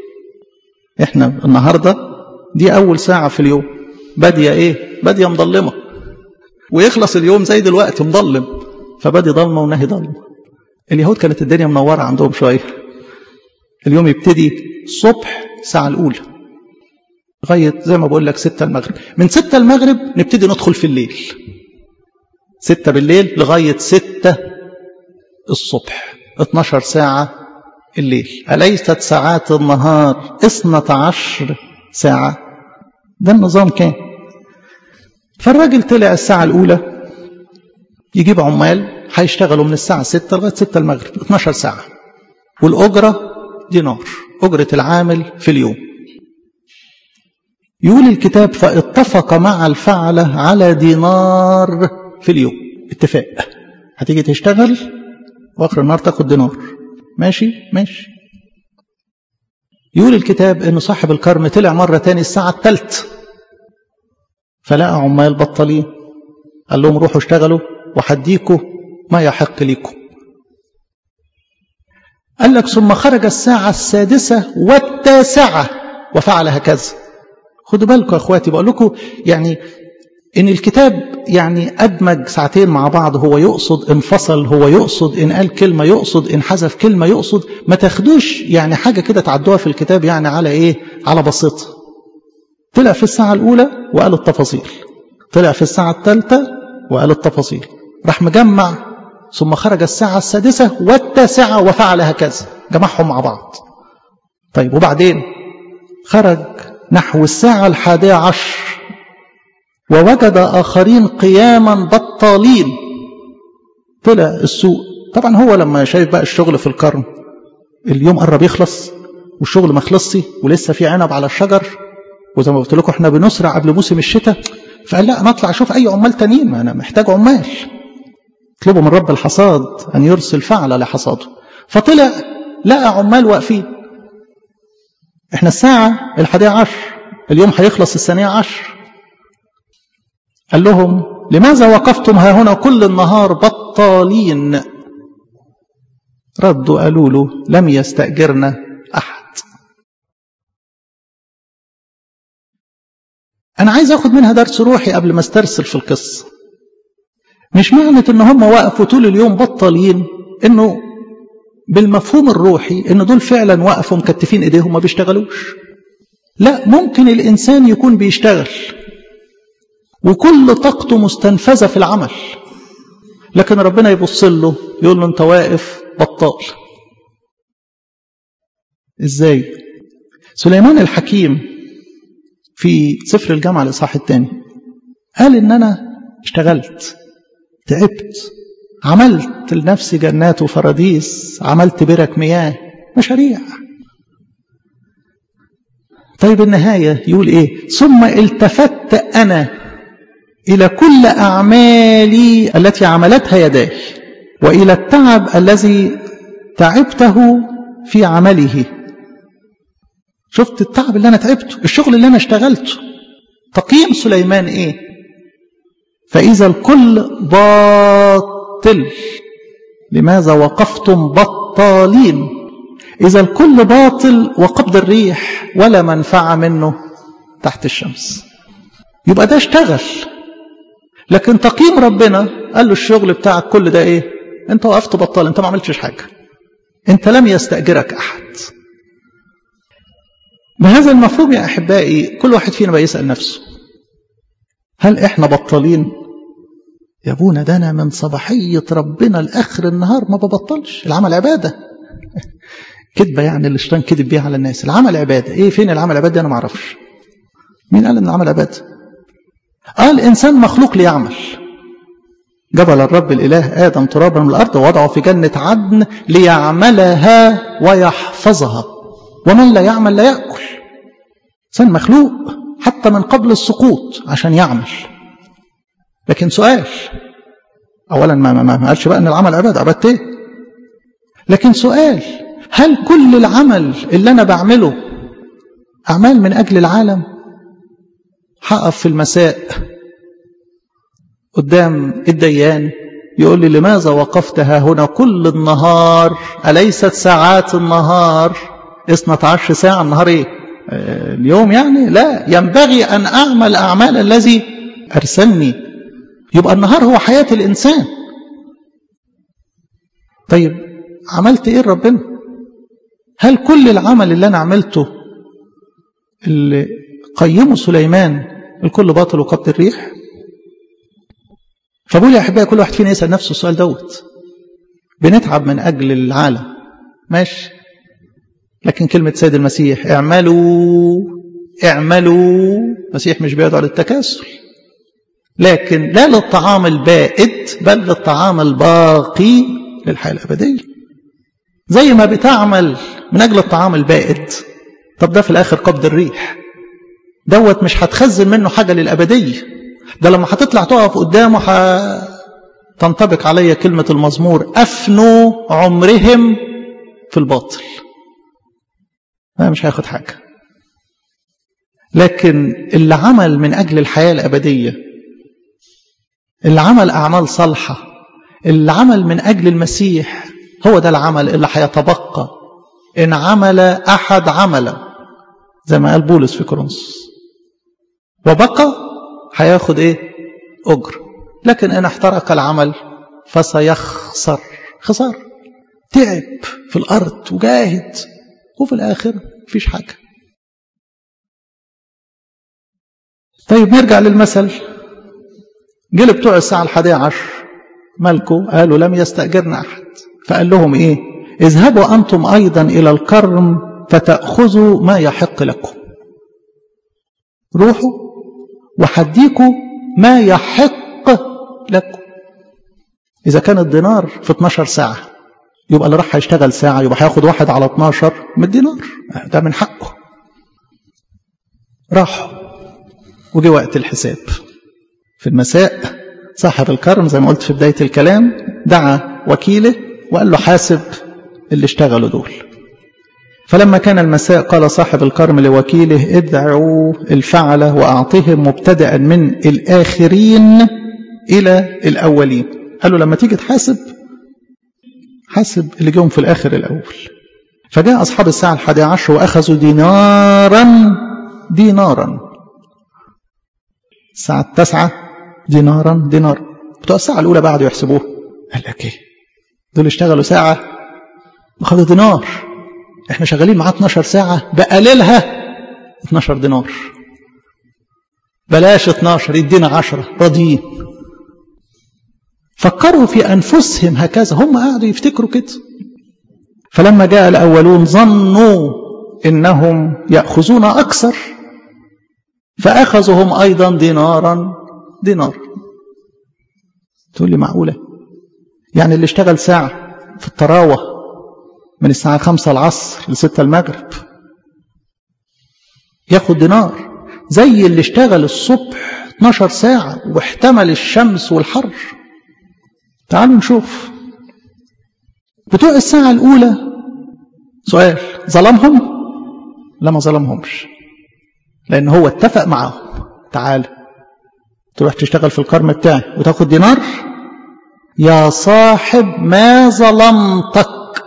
احنا النهارده دي اول ساعه في اليوم باديه ايه باديه مظلمه ويخلص اليوم زي دلوقتي مظلم فبادي ضلمه ونهي ضلمه اليهود كانت الدنيا منوره عندهم شويه اليوم يبتدي الصبح الساعه الاولى لغايه زي ما بقول لك 6 المغرب من 6 المغرب نبتدي ندخل في الليل 6 بالليل لغايه 6 الصبح 12 ساعه الليل أليست ساعات النهار اثنة عشر ساعة ده النظام كان فالراجل طلع الساعة الأولى يجيب عمال هيشتغلوا من الساعة 6 لغاية 6 المغرب 12 ساعة والأجرة دينار أجرة العامل في اليوم يقول الكتاب فاتفق مع الفعلة على دينار في اليوم اتفاق هتيجي تشتغل واخر النهار تاخد دينار ماشي ماشي يقول الكتاب ان صاحب الكرم طلع مرة تاني الساعة الثالث فلقى عمال بطلين قال لهم روحوا اشتغلوا وحديكوا ما يحق ليكم قال لك ثم خرج الساعة السادسة والتاسعة وفعل هكذا خدوا بالكم يا اخواتي بقول لكم يعني ان الكتاب يعني ادمج ساعتين مع بعض هو يقصد انفصل هو يقصد ان قال كلمه يقصد ان حذف كلمه يقصد ما تاخدوش يعني حاجه كده تعدوها في الكتاب يعني على ايه على بسيطه طلع في الساعه الاولى وقال التفاصيل طلع في الساعه الثالثه وقال التفاصيل راح مجمع ثم خرج الساعه السادسه والتاسعه وفعل هكذا جمعهم مع بعض طيب وبعدين خرج نحو الساعه الحادية عشر ووجد آخرين قياما بطالين طلع السوق طبعا هو لما شايف بقى الشغل في الكرم اليوم قرب يخلص والشغل ما خلصش ولسه في عنب على الشجر وزي ما قلت لكم احنا بنسرع قبل موسم الشتاء فقال لا انا اطلع اشوف اي عمال تانيين ما انا محتاج عمال اطلبوا من رب الحصاد ان يرسل فعل لحصاده فطلع لقى عمال واقفين احنا الساعة الحادية عشر اليوم هيخلص الثانية عشر قال لهم لماذا وقفتم ها هنا كل النهار بطالين ردوا قالوا له لم يستأجرنا أحد أنا عايز أخد منها درس روحي قبل ما استرسل في القصة مش معنى إن هم وقفوا طول اليوم بطالين إنه بالمفهوم الروحي إن دول فعلا وقفوا مكتفين إيديهم ما بيشتغلوش لا ممكن الإنسان يكون بيشتغل وكل طاقته مستنفذة في العمل لكن ربنا يبص له يقول له انت واقف بطال ازاي سليمان الحكيم في سفر الجامعة الإصحاح الثاني قال إن أنا اشتغلت تعبت عملت لنفسي جنات وفراديس عملت برك مياه مشاريع طيب النهاية يقول إيه ثم التفت أنا إلى كل أعمالي التي عملتها يداي وإلى التعب الذي تعبته في عمله شفت التعب اللي أنا تعبته الشغل اللي أنا اشتغلته تقييم سليمان إيه فإذا الكل باطل لماذا وقفتم بطالين إذا الكل باطل وقبض الريح ولا منفعة منه تحت الشمس يبقى ده اشتغل لكن تقييم ربنا قال له الشغل بتاعك كل ده ايه انت وقفت بطال انت ما عملتش حاجة انت لم يستأجرك احد بهذا المفهوم يا احبائي كل واحد فينا بقى يسأل نفسه هل احنا بطالين يا ابونا ده انا من صباحية ربنا لاخر النهار ما ببطلش العمل عبادة كذبة يعني اللي الشيطان كذب بيها على الناس العمل عبادة ايه فين العمل عبادة انا ما اعرفش مين قال ان العمل عبادة قال الانسان مخلوق ليعمل جبل الرب الاله ادم ترابا من الارض ووضعه في جنة عدن ليعملها ويحفظها ومن لا يعمل لا يأكل انسان مخلوق حتى من قبل السقوط عشان يعمل لكن سؤال اولا ما ما ما قالش بقى ان العمل عباده عبادة ايه لكن سؤال هل كل العمل اللي انا بعمله اعمال من اجل العالم هقف في المساء قدام الديان يقول لي لماذا وقفت ها هنا كل النهار أليست ساعات النهار 12 ساعة النهار ايه اليوم يعني لا ينبغي أن أعمل أعمال الذي أرسلني يبقى النهار هو حياة الإنسان طيب عملت إيه ربنا هل كل العمل اللي أنا عملته اللي قيمه سليمان الكل باطل وقبض الريح فبقول يا أحبائي كل واحد فينا يسأل نفسه السؤال دوت بنتعب من أجل العالم ماشي لكن كلمة سيد المسيح اعملوا اعملوا المسيح مش بيدعو للتكاسل لكن لا للطعام البائد بل للطعام الباقي للحياة الأبدية زي ما بتعمل من أجل الطعام البائد طب ده في الآخر قبض الريح دوت مش هتخزن منه حاجة للأبدية ده لما هتطلع تقف قدامه تنطبق علي كلمة المزمور أفنوا عمرهم في الباطل أنا مش هياخد حاجة لكن اللي عمل من أجل الحياة الأبدية اللي عمل أعمال صالحة اللي عمل من أجل المسيح هو ده العمل اللي هيتبقى إن عمل أحد عملا زي ما قال بولس في كورنثوس وبقى هياخد إيه أجر لكن إن احترق العمل فسيخسر خسار تعب في الأرض وجاهد وفي الآخر مفيش حاجة طيب نرجع للمثل جه بتوع الساعة الحادية عشر ملكه قالوا لم يستأجرنا أحد فقال لهم إيه اذهبوا أنتم أيضا إلى الكرم فتأخذوا ما يحق لكم روحوا وحديكوا ما يحق لكم إذا كان الدينار في 12 ساعة يبقى اللي راح هيشتغل ساعة يبقى هياخد واحد على 12 من الدينار ده من حقه راحوا وجي وقت الحساب في المساء صاحب الكرم زي ما قلت في بداية الكلام دعا وكيله وقال له حاسب اللي اشتغلوا دول فلما كان المساء قال صاحب الكرم لوكيله ادعوا الفعلة وأعطهم مبتدأ من الآخرين إلى الأولين قال له لما تيجي تحاسب حاسب اللي جاهم في الآخر الأول فجاء أصحاب الساعة الحادية عشر وأخذوا دينارا دينارا الساعة التاسعة دينارا دينار بتوع الساعة الأولى بعدوا يحسبوه قال لك إيه دول اشتغلوا ساعة وخدوا دينار احنا شغالين معاه 12 ساعة بقللها 12 دينار بلاش 12 يدينا 10 راضيين فكروا في أنفسهم هكذا هم قعدوا يفتكروا كده فلما جاء الأولون ظنوا إنهم يأخذون أكثر فأخذهم أيضا دينارا دينار تقول لي معقولة يعني اللي اشتغل ساعة في الطراوة من الساعة خمسة العصر لستة المغرب ياخد دينار زي اللي اشتغل الصبح 12 ساعة واحتمل الشمس والحر تعالوا نشوف بتوع الساعة الأولى سؤال ظلمهم؟ لا ما ظلمهمش لأن هو اتفق معاهم تعال تروح تشتغل في الكرم بتاعي وتاخد دينار يا صاحب ما ظلمتك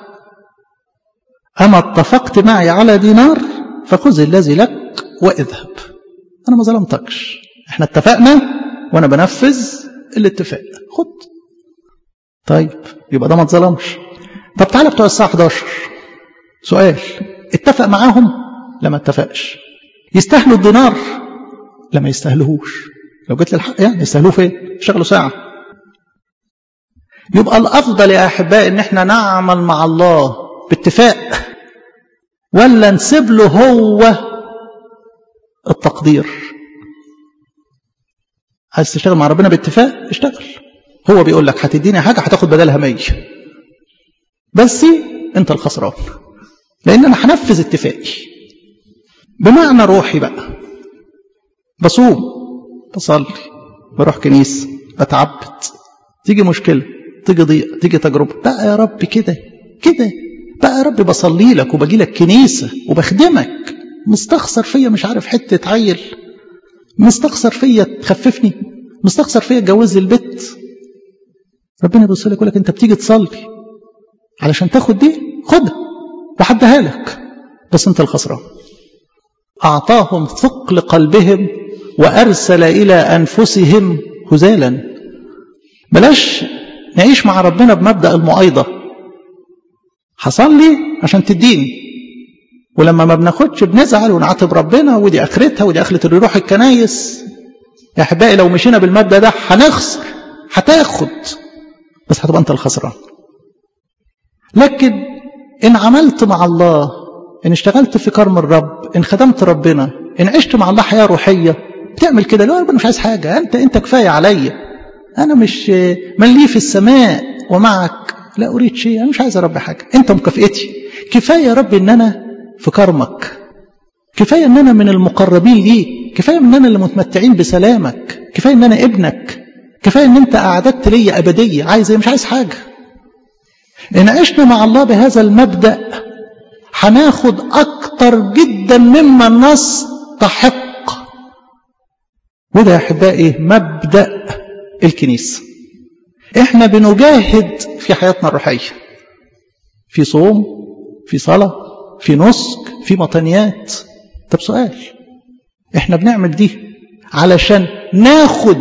أما اتفقت معي على دينار فخذ الذي لك واذهب أنا ما ظلمتكش احنا اتفقنا وأنا بنفذ الاتفاق خد طيب يبقى ده ما اتظلمش طب تعالى بتوع الساعة 11 سؤال اتفق معاهم لا ما اتفقش يستاهلوا الدينار لا ما يستاهلوهوش لو جيت للحق يعني يستاهلوه فين اشتغلوا ساعة يبقى الأفضل يا أحبائي إن احنا نعمل مع الله باتفاق ولا نسيب له هو التقدير عايز تشتغل مع ربنا باتفاق اشتغل هو بيقول لك هتديني حاجة هتاخد بدلها مية بس انت الخسران لان انا هنفذ اتفاقي بمعنى روحي بقى بصوم بصلي بروح كنيسة بتعبد تيجي مشكلة تيجي ضيق تيجي تجربة بقى يا رب كده كده بقى يا رب بصلي لك وبجي لك كنيسة وبخدمك مستخسر فيا مش عارف حتة عيل مستخسر فيا تخففني مستخسر فيا تجوز لي البيت ربنا يبص لك يقول لك انت بتيجي تصلي علشان تاخد دي خدها وحدها لك بس انت الخسران اعطاهم ثقل قلبهم وارسل الى انفسهم هزالا بلاش نعيش مع ربنا بمبدا المؤايضه حصل لي عشان تديني ولما ما بناخدش بنزعل ونعاتب ربنا ودي اخرتها ودي اخره اللي يروح الكنايس يا احبائي لو مشينا بالمبدا ده هنخسر هتاخد بس هتبقى انت الخسران لكن ان عملت مع الله ان اشتغلت في كرم الرب ان خدمت ربنا ان عشت مع الله حياه روحيه بتعمل كده لا ربنا مش عايز حاجه انت انت كفايه عليا انا مش من لي في السماء ومعك لا اريد شيء انا مش عايز يا رب حاجه انت مكافئتي كفايه يا رب ان انا في كرمك كفايه ان انا من المقربين ليك كفايه ان انا اللي متمتعين بسلامك كفايه ان انا ابنك كفايه ان انت اعددت لي ابديه عايز ايه مش عايز حاجه ان عشنا مع الله بهذا المبدا هناخد اكتر جدا مما نستحق وده يا احبائي مبدا الكنيسه احنا بنجاهد في حياتنا الروحيه في صوم في صلاه في نسك في مطنيات طب سؤال احنا بنعمل دي علشان ناخد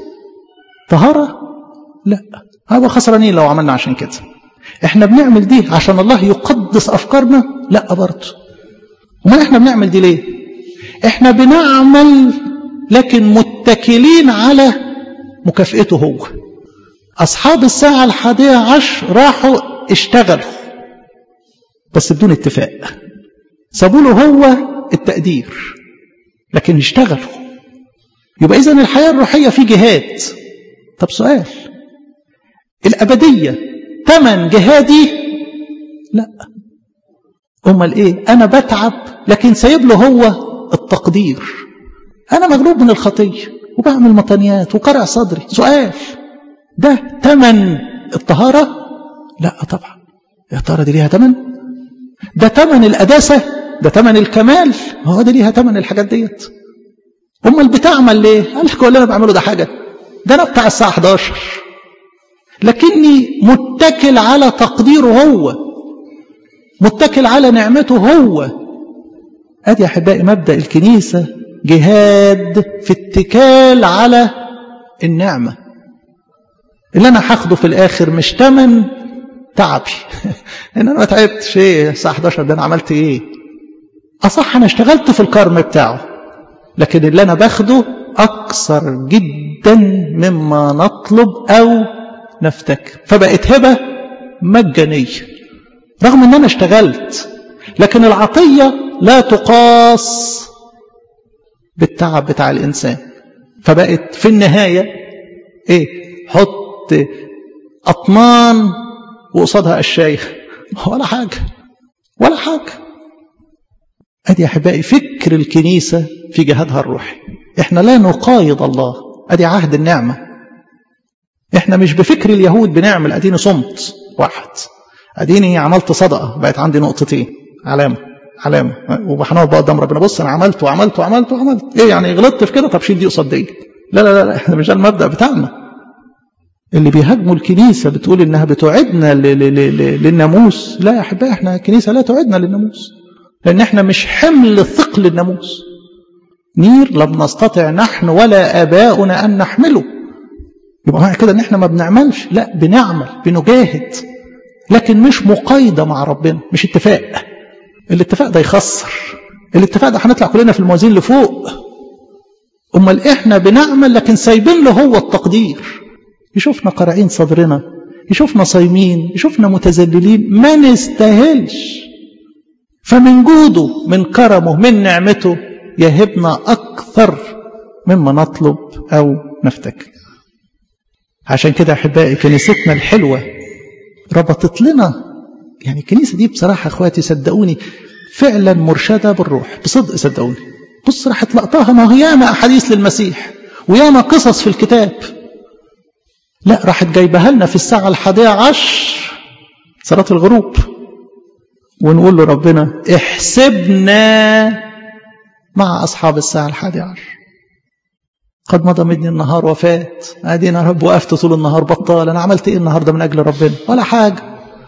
طهارة لا هذا خسرانين لو عملنا عشان كده احنا بنعمل دي عشان الله يقدس افكارنا لا برضه وما احنا بنعمل دي ليه احنا بنعمل لكن متكلين على مكافئته هو اصحاب الساعة الحادية عشر راحوا اشتغلوا بس بدون اتفاق سابوا له هو التقدير لكن اشتغلوا يبقى اذا الحياة الروحية في جهاد طب سؤال الأبدية تمن جهادي لا أمال إيه أنا بتعب لكن سايب له هو التقدير أنا مغلوب من الخطية وبعمل مطنيات وقرع صدري سؤال ده تمن الطهارة لا طبعا يا ترى دي ليها تمن ده تمن القداسة ده تمن الكمال هو ده ليها تمن الحاجات ديت امال بتعمل ليه قال لك اللي انا بعمله ده حاجه ده انا بتاع الساعه 11 لكني متكل على تقديره هو متكل على نعمته هو ادي يا احبائي مبدا الكنيسه جهاد في اتكال على النعمه اللي انا هاخده في الاخر مش تمن تعبي ان انا ما تعبتش ايه الساعه 11 ده انا عملت ايه اصح انا اشتغلت في الكرم بتاعه لكن اللي انا باخده اكثر جدا مما نطلب او نفتك فبقت هبة مجانية رغم ان انا اشتغلت لكن العطية لا تقاس بالتعب بتاع الانسان فبقت في النهاية ايه حط اطنان وقصادها الشيخ ولا حاجة ولا حاجة ادي يا احبائي فكر الكنيسة في جهادها الروحي احنا لا نقايض الله ادي عهد النعمة احنا مش بفكر اليهود بنعمل اديني صمت واحد اديني عملت صدقة بقت عندي نقطتين علامة علامة وهنقعد بقى قدام ربنا بص انا عملت وعملت وعملت وعملت ايه يعني غلطت في كده طب شيل دي قصاد دي لا لا لا, لا احنا مش ده المبدأ بتاعنا اللي بيهاجموا الكنيسة بتقول انها بتوعدنا للناموس لا يا احبائي احنا الكنيسة لا توعدنا للناموس لان احنا مش حمل ثقل الناموس نير لم نستطع نحن ولا اباؤنا ان نحمله يبقى معنى كده ان احنا ما بنعملش لا بنعمل بنجاهد لكن مش مقايضة مع ربنا مش اتفاق الاتفاق ده يخسر الاتفاق ده هنطلع كلنا في الموازين لفوق امال احنا بنعمل لكن سايبين له هو التقدير يشوفنا قارعين صدرنا يشوفنا صايمين يشوفنا متذللين ما نستاهلش فمن جوده من كرمه من نعمته يهبنا أكثر مما نطلب أو نفتكر عشان كده أحبائي كنيستنا الحلوة ربطت لنا يعني الكنيسة دي بصراحة أخواتي صدقوني فعلا مرشدة بالروح بصدق صدقوني بص راحت لقطاها ما هي ياما أحاديث للمسيح وياما قصص في الكتاب لا راحت جايبها لنا في الساعة الحادية عشر صلاة الغروب ونقول له ربنا احسبنا مع أصحاب الساعة الحادية عشر قد مضى مني النهار وفات ادينا رب وقفت طول النهار بطال انا عملت ايه النهارده من اجل ربنا ولا حاجه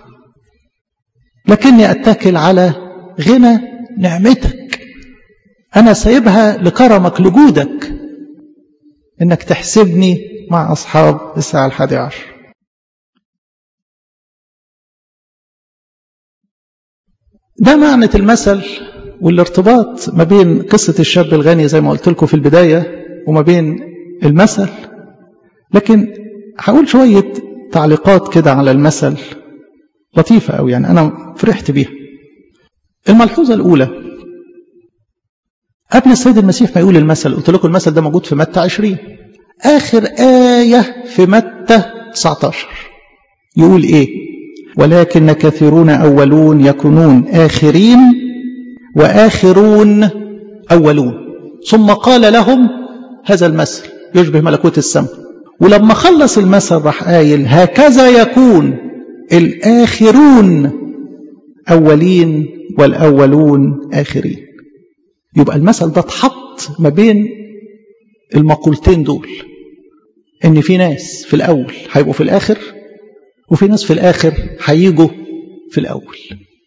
لكني اتكل على غنى نعمتك انا سايبها لكرمك لجودك انك تحسبني مع اصحاب الساعه الحادية عشر ده معنى المثل والارتباط ما بين قصة الشاب الغني زي ما قلت لكم في البداية وما بين المثل لكن هقول شوية تعليقات كده على المثل لطيفة أوي يعني أنا فرحت بيها الملحوظة الأولى قبل السيد المسيح ما يقول المثل قلت لكم المثل ده موجود في متى 20 آخر آية في متى 19 يقول إيه ولكن كثيرون أولون يكونون آخرين وآخرون أولون ثم قال لهم هذا المثل يشبه ملكوت السماء ولما خلص المثل راح قايل هكذا يكون الآخرون أولين والأولون آخرين يبقى المثل ده اتحط ما بين المقولتين دول ان في ناس في الاول هيبقوا في الاخر وفي ناس في الاخر هيجوا في الاول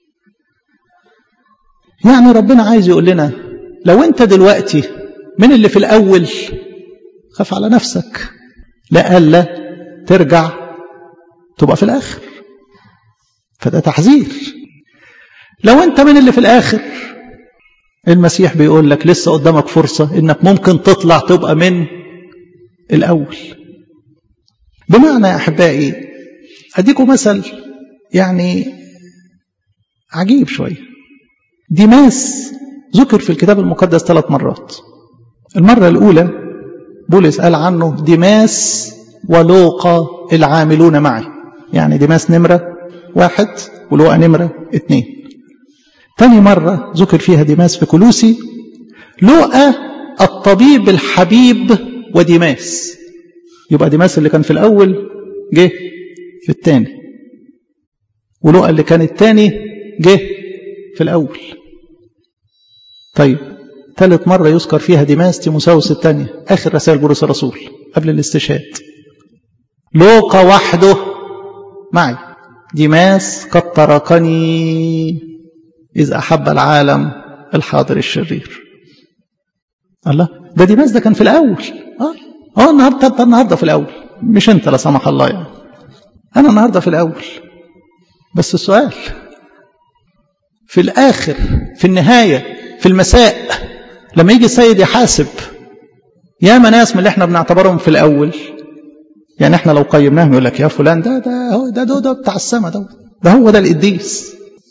يعني ربنا عايز يقول لنا لو انت دلوقتي من اللي في الاول خاف على نفسك لألا ترجع تبقى في الاخر فده تحذير لو انت من اللي في الاخر المسيح بيقول لك لسه قدامك فرصة انك ممكن تطلع تبقى من الاول بمعنى يا احبائي اديكم مثل يعني عجيب شوية ديماس ذكر في الكتاب المقدس ثلاث مرات المرة الأولى بولس قال عنه ديماس ولوقا العاملون معي يعني ديماس نمرة واحد ولوقا نمرة اتنين تاني مرة ذكر فيها ديماس في كلوسي لوقا الطبيب الحبيب وديماس يبقى ديماس اللي كان في الأول جه في الثاني ولوقا اللي كان الثاني جه في الأول طيب ثالث مرة يذكر فيها ديماس تيموساوس الثانية آخر رسائل بولس الرسول قبل الاستشهاد لوقا وحده معي ديماس قد تركني إذ أحب العالم الحاضر الشرير الله ده ديماس ده كان في الأول اه اه النهارده النهارده في الأول مش أنت لا سمح الله يعني أنا النهارده في الأول بس السؤال في الآخر في النهاية في المساء لما يجي السيد يحاسب ياما ناس من اللي احنا بنعتبرهم في الأول يعني احنا لو قيمناهم يقول لك يا فلان ده ده هو ده ده, ده بتاع السما ده ده هو ده القديس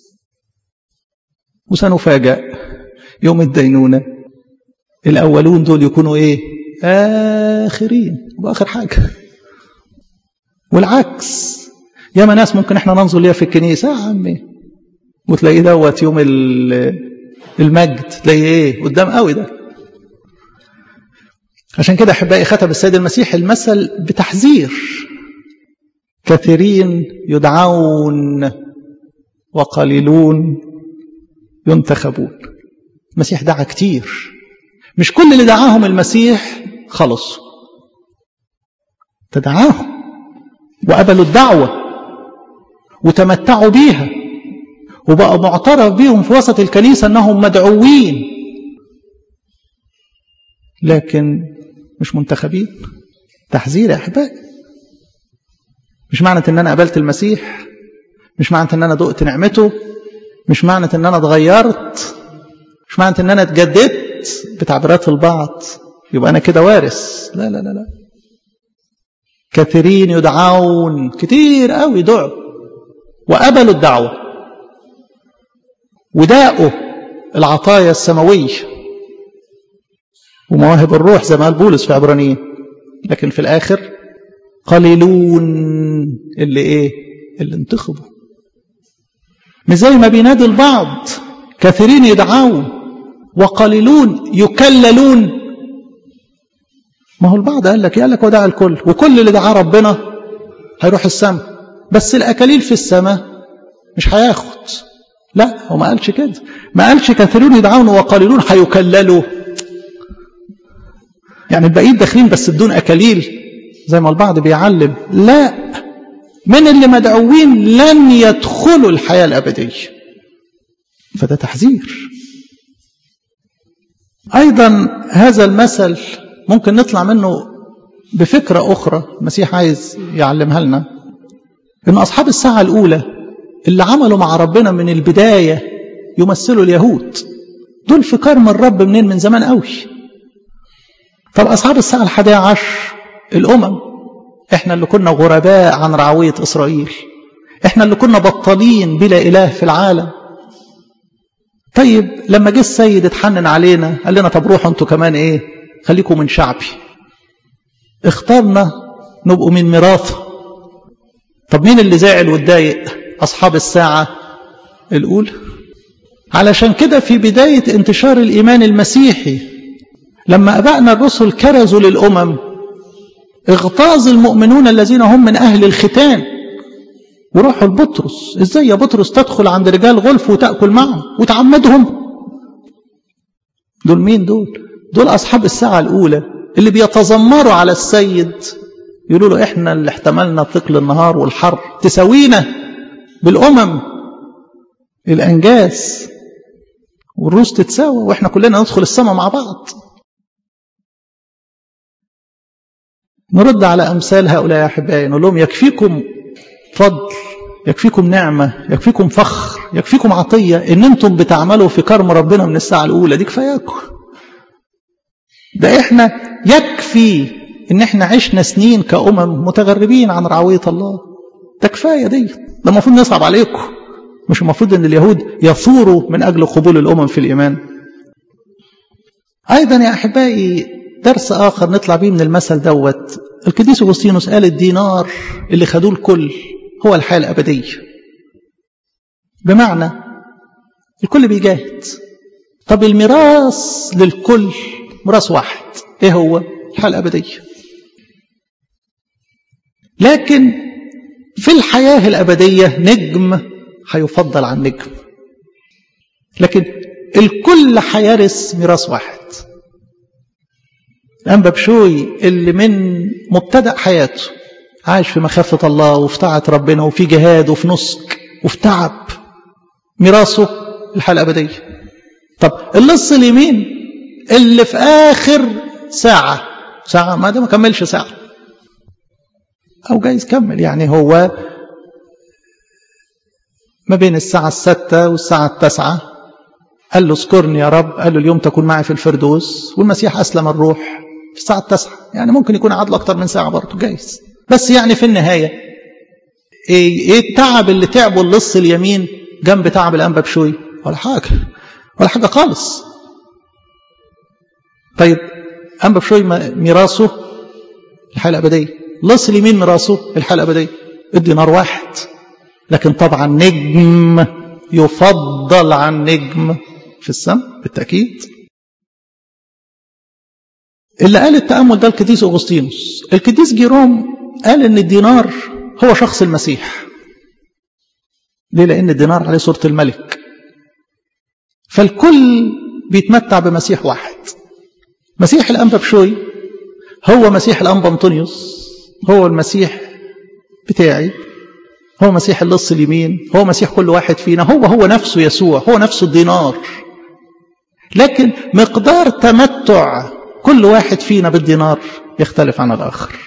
وسنفاجأ يوم الدينونة الأولون دول يكونوا إيه آخرين وآخر حاجة والعكس ياما ناس ممكن احنا ننظر ليها في الكنيسة يا عمي وتلاقيه دوت يوم المجد تلاقيه ايه قدام قوي ده عشان كده احبائي ختم السيد المسيح المثل بتحذير كثيرين يدعون وقليلون ينتخبون المسيح دعا كتير مش كل اللي دعاهم المسيح خلصوا تدعاهم وقبلوا الدعوة وتمتعوا بيها وبقى معترف بيهم في وسط الكنيسة أنهم مدعوين لكن مش منتخبين تحذير يا أحبائي مش معنى أن أنا قبلت المسيح مش معنى أن أنا دقت نعمته مش معنى أن أنا اتغيرت مش معنى أن أنا اتجددت بتعبيرات البعض يبقى أنا كده وارث لا لا لا لا كثيرين يدعون كتير قوي دعوا وقبلوا الدعوة وداقوا العطايا السماوية ومواهب الروح زي ما قال بولس في عبرانيين لكن في الآخر قليلون اللي إيه اللي انتخبوا مش زي ما بينادي البعض كثيرين يدعون وقليلون يكللون ما هو البعض قال لك قال لك ودعا الكل وكل اللي دعاه ربنا هيروح السماء بس الاكاليل في السماء مش هياخد لا هو ما قالش كده ما قالش كثيرون يدعون وقليلون هيكللوا يعني الباقيين داخلين بس بدون اكاليل زي ما البعض بيعلم لا من اللي مدعوين لن يدخلوا الحياه الابديه فده تحذير ايضا هذا المثل ممكن نطلع منه بفكرة أخرى المسيح عايز يعلمها لنا إن أصحاب الساعة الأولى اللي عملوا مع ربنا من البداية يمثلوا اليهود دول في كرم الرب منين من زمان قوي طب أصحاب الساعة الحادية عشر الأمم إحنا اللي كنا غرباء عن رعوية إسرائيل إحنا اللي كنا بطالين بلا إله في العالم طيب لما جه السيد اتحنن علينا قال لنا طب روحوا انتوا كمان ايه خليكم من شعبي اخترنا نبقوا من ميراثه طب مين اللي زعل واتضايق اصحاب الساعه الاولى علشان كده في بدايه انتشار الايمان المسيحي لما ابائنا الرسل كرزوا للامم اغتاظ المؤمنون الذين هم من اهل الختان وروحوا لبطرس ازاي يا بطرس تدخل عند رجال غلف وتاكل معهم وتعمدهم دول مين دول دول أصحاب الساعة الأولى اللي بيتذمروا على السيد يقولوا له إحنا اللي احتملنا ثقل النهار والحر تساوينا بالأمم الأنجاز والروس تتساوى وإحنا كلنا ندخل السماء مع بعض نرد على أمثال هؤلاء يا أحبائي نقول لهم يكفيكم فضل يكفيكم نعمة يكفيكم فخر يكفيكم عطية إن أنتم بتعملوا في كرم ربنا من الساعة الأولى دي كفاياكم ده احنا يكفي ان احنا عشنا سنين كأمم متغربين عن رعوية الله ده كفاية دي ده المفروض نصعب عليكم مش المفروض ان اليهود يثوروا من اجل قبول الامم في الايمان ايضا يا احبائي درس اخر نطلع بيه من المثل دوت القديس اغسطينوس قال الدينار اللي خدوه الكل هو الحياه الابديه بمعنى الكل بيجاهد طب الميراث للكل ميراث واحد ايه هو الحياه الابديه لكن في الحياه الابديه نجم هيفضل عن نجم لكن الكل هيرث ميراث واحد الانبا بشوي اللي من مبتدا حياته عايش في مخافه الله وفي طاعه ربنا وفي جهاد وفي نسك وفي تعب ميراثه الحياه الابديه طب اللص اليمين اللي في آخر ساعة ساعة ما ده ما كملش ساعة أو جايز كمل يعني هو ما بين الساعة الستة والساعة التاسعة قال له اذكرني يا رب قال له اليوم تكون معي في الفردوس والمسيح أسلم الروح في الساعة التاسعة يعني ممكن يكون قعد له أكتر من ساعة برضه جايز بس يعني في النهاية ايه, إيه التعب اللي تعبه اللص اليمين جنب تعب الأنبا بشوي ولا حاجة ولا حاجة خالص طيب أنبا بشوي ميراثه الحياة الأبدية لص اليمين ميراثه الحياة الأبدية الدينار واحد لكن طبعا نجم يفضل عن نجم في السماء بالتأكيد اللي قال التأمل ده القديس أغسطينوس القديس جيروم قال إن الدينار هو شخص المسيح ليه لأن الدينار عليه صورة الملك فالكل بيتمتع بمسيح واحد مسيح الأنبا بشوي هو مسيح الأنبا أنطونيوس هو المسيح بتاعي هو مسيح اللص اليمين هو مسيح كل واحد فينا هو هو نفسه يسوع هو نفسه الدينار لكن مقدار تمتع كل واحد فينا بالدينار يختلف عن الآخر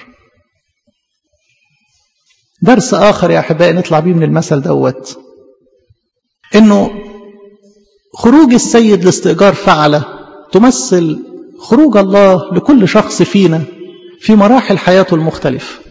درس آخر يا أحبائي نطلع بيه من المثل دوت إنه خروج السيد لاستئجار فعلة تمثل خروج الله لكل شخص فينا في مراحل حياته المختلفة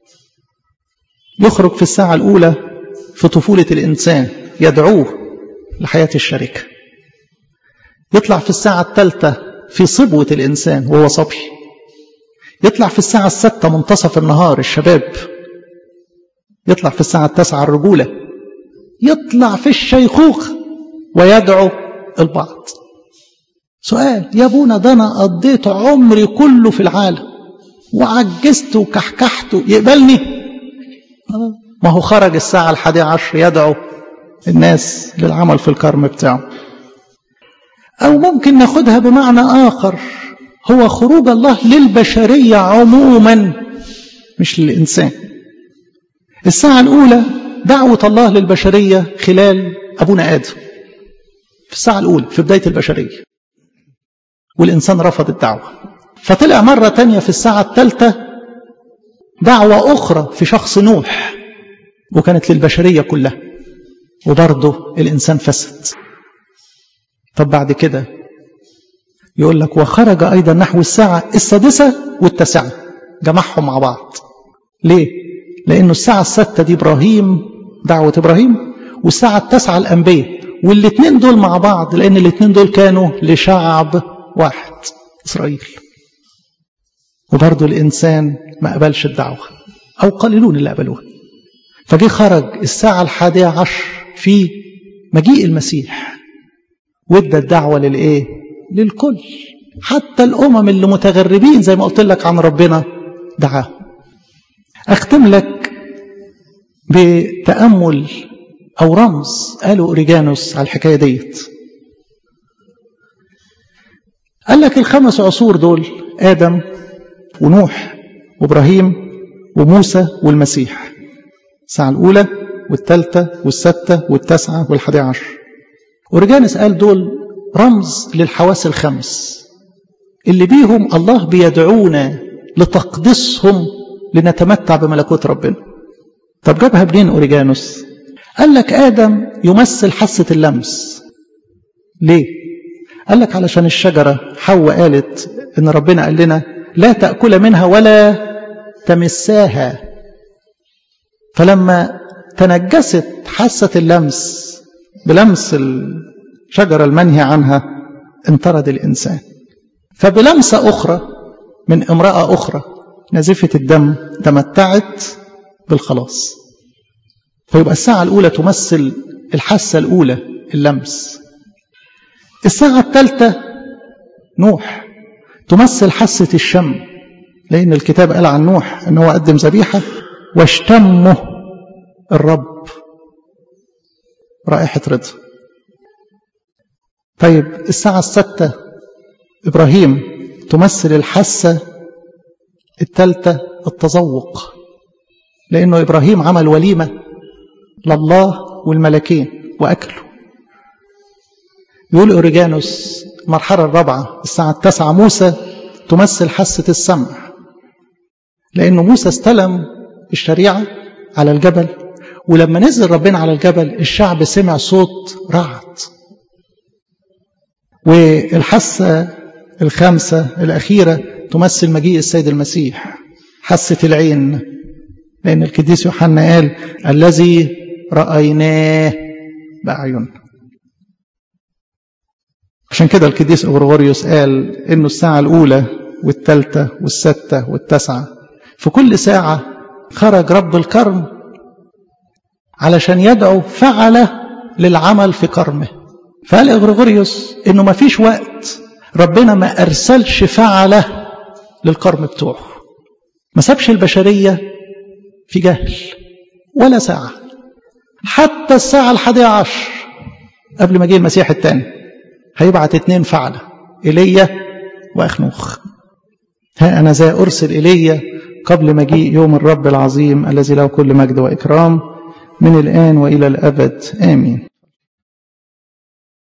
يخرج في الساعة الأولى في طفولة الإنسان يدعوه لحياة الشركة يطلع في الساعة الثالثة في صبوة الإنسان وهو صبي يطلع في الساعة الستة منتصف النهار الشباب يطلع في الساعة التاسعة الرجولة يطلع في الشيخوخة ويدعو البعض سؤال يا ابونا ده انا قضيت عمري كله في العالم وعجزت وكحكحت يقبلني ما هو خرج الساعة الحادية عشر يدعو الناس للعمل في الكرم بتاعه أو ممكن ناخدها بمعنى آخر هو خروج الله للبشرية عموما مش للإنسان الساعة الأولى دعوة الله للبشرية خلال أبونا آدم في الساعة الأولى في بداية البشرية والإنسان رفض الدعوة فطلع مرة تانية في الساعة الثالثة دعوة أخرى في شخص نوح وكانت للبشرية كلها وبرضه الإنسان فسد طب بعد كده يقول لك وخرج أيضا نحو الساعة السادسة والتاسعة جمعهم مع بعض ليه؟ لأنه الساعة الستة دي إبراهيم دعوة إبراهيم والساعة التاسعة الأنبياء والاثنين دول مع بعض لأن الاثنين دول كانوا لشعب واحد إسرائيل وبرضه الإنسان ما قبلش الدعوة أو قليلون اللي قبلوها فجي خرج الساعة الحادية عشر في مجيء المسيح وادى الدعوة للإيه؟ للكل حتى الأمم اللي متغربين زي ما قلت لك عن ربنا دعاهم أختم لك بتأمل أو رمز قالوا أوريجانوس على الحكاية ديت قال لك الخمس عصور دول آدم ونوح وإبراهيم وموسى والمسيح الساعة الأولى والثالثة والستة والتاسعة والحادية عشر أوريجانوس قال دول رمز للحواس الخمس اللي بيهم الله بيدعونا لتقديسهم لنتمتع بملكوت ربنا طب جابها منين أوريجانوس قال لك آدم يمثل حاسة اللمس ليه قال لك علشان الشجرة حواء قالت إن ربنا قال لنا لا تأكل منها ولا تمساها فلما تنجست حاسة اللمس بلمس الشجرة المنهي عنها انطرد الإنسان فبلمسة أخرى من امرأة أخرى نزفة الدم تمتعت بالخلاص فيبقى الساعة الأولى تمثل الحاسة الأولى اللمس الساعة الثالثة نوح تمثل حاسة الشم لأن الكتاب قال عن نوح أنه قدم ذبيحة واشتمه الرب رائحة رضا طيب الساعة الستة إبراهيم تمثل الحاسة الثالثة التذوق لأنه إبراهيم عمل وليمة لله والملكين وأكلوا يقول أوريجانوس المرحلة الرابعة الساعة التاسعة موسى تمثل حاسة السمع لأنه موسى استلم الشريعة على الجبل ولما نزل ربنا على الجبل الشعب سمع صوت رعد والحاسة الخامسة الأخيرة تمثل مجيء السيد المسيح حاسة العين لأن القديس يوحنا قال الذي رأيناه بأعيننا عشان كده القديس أغرغوريوس قال إنه الساعة الأولى والثالثة والستة والتاسعة في كل ساعة خرج رب الكرم علشان يدعو فعل للعمل في كرمه فقال إغرغوريوس إنه ما فيش وقت ربنا ما أرسلش فعله للكرم بتوعه ما سابش البشرية في جهل ولا ساعة حتى الساعة الحادية عشر قبل ما جه المسيح الثاني هيبعت اتنين فعلة إيليا وأخنوخ ها أنا ذا أرسل إيليا قبل مجيء يوم الرب العظيم الذي له كل مجد وإكرام من الآن وإلى الأبد آمين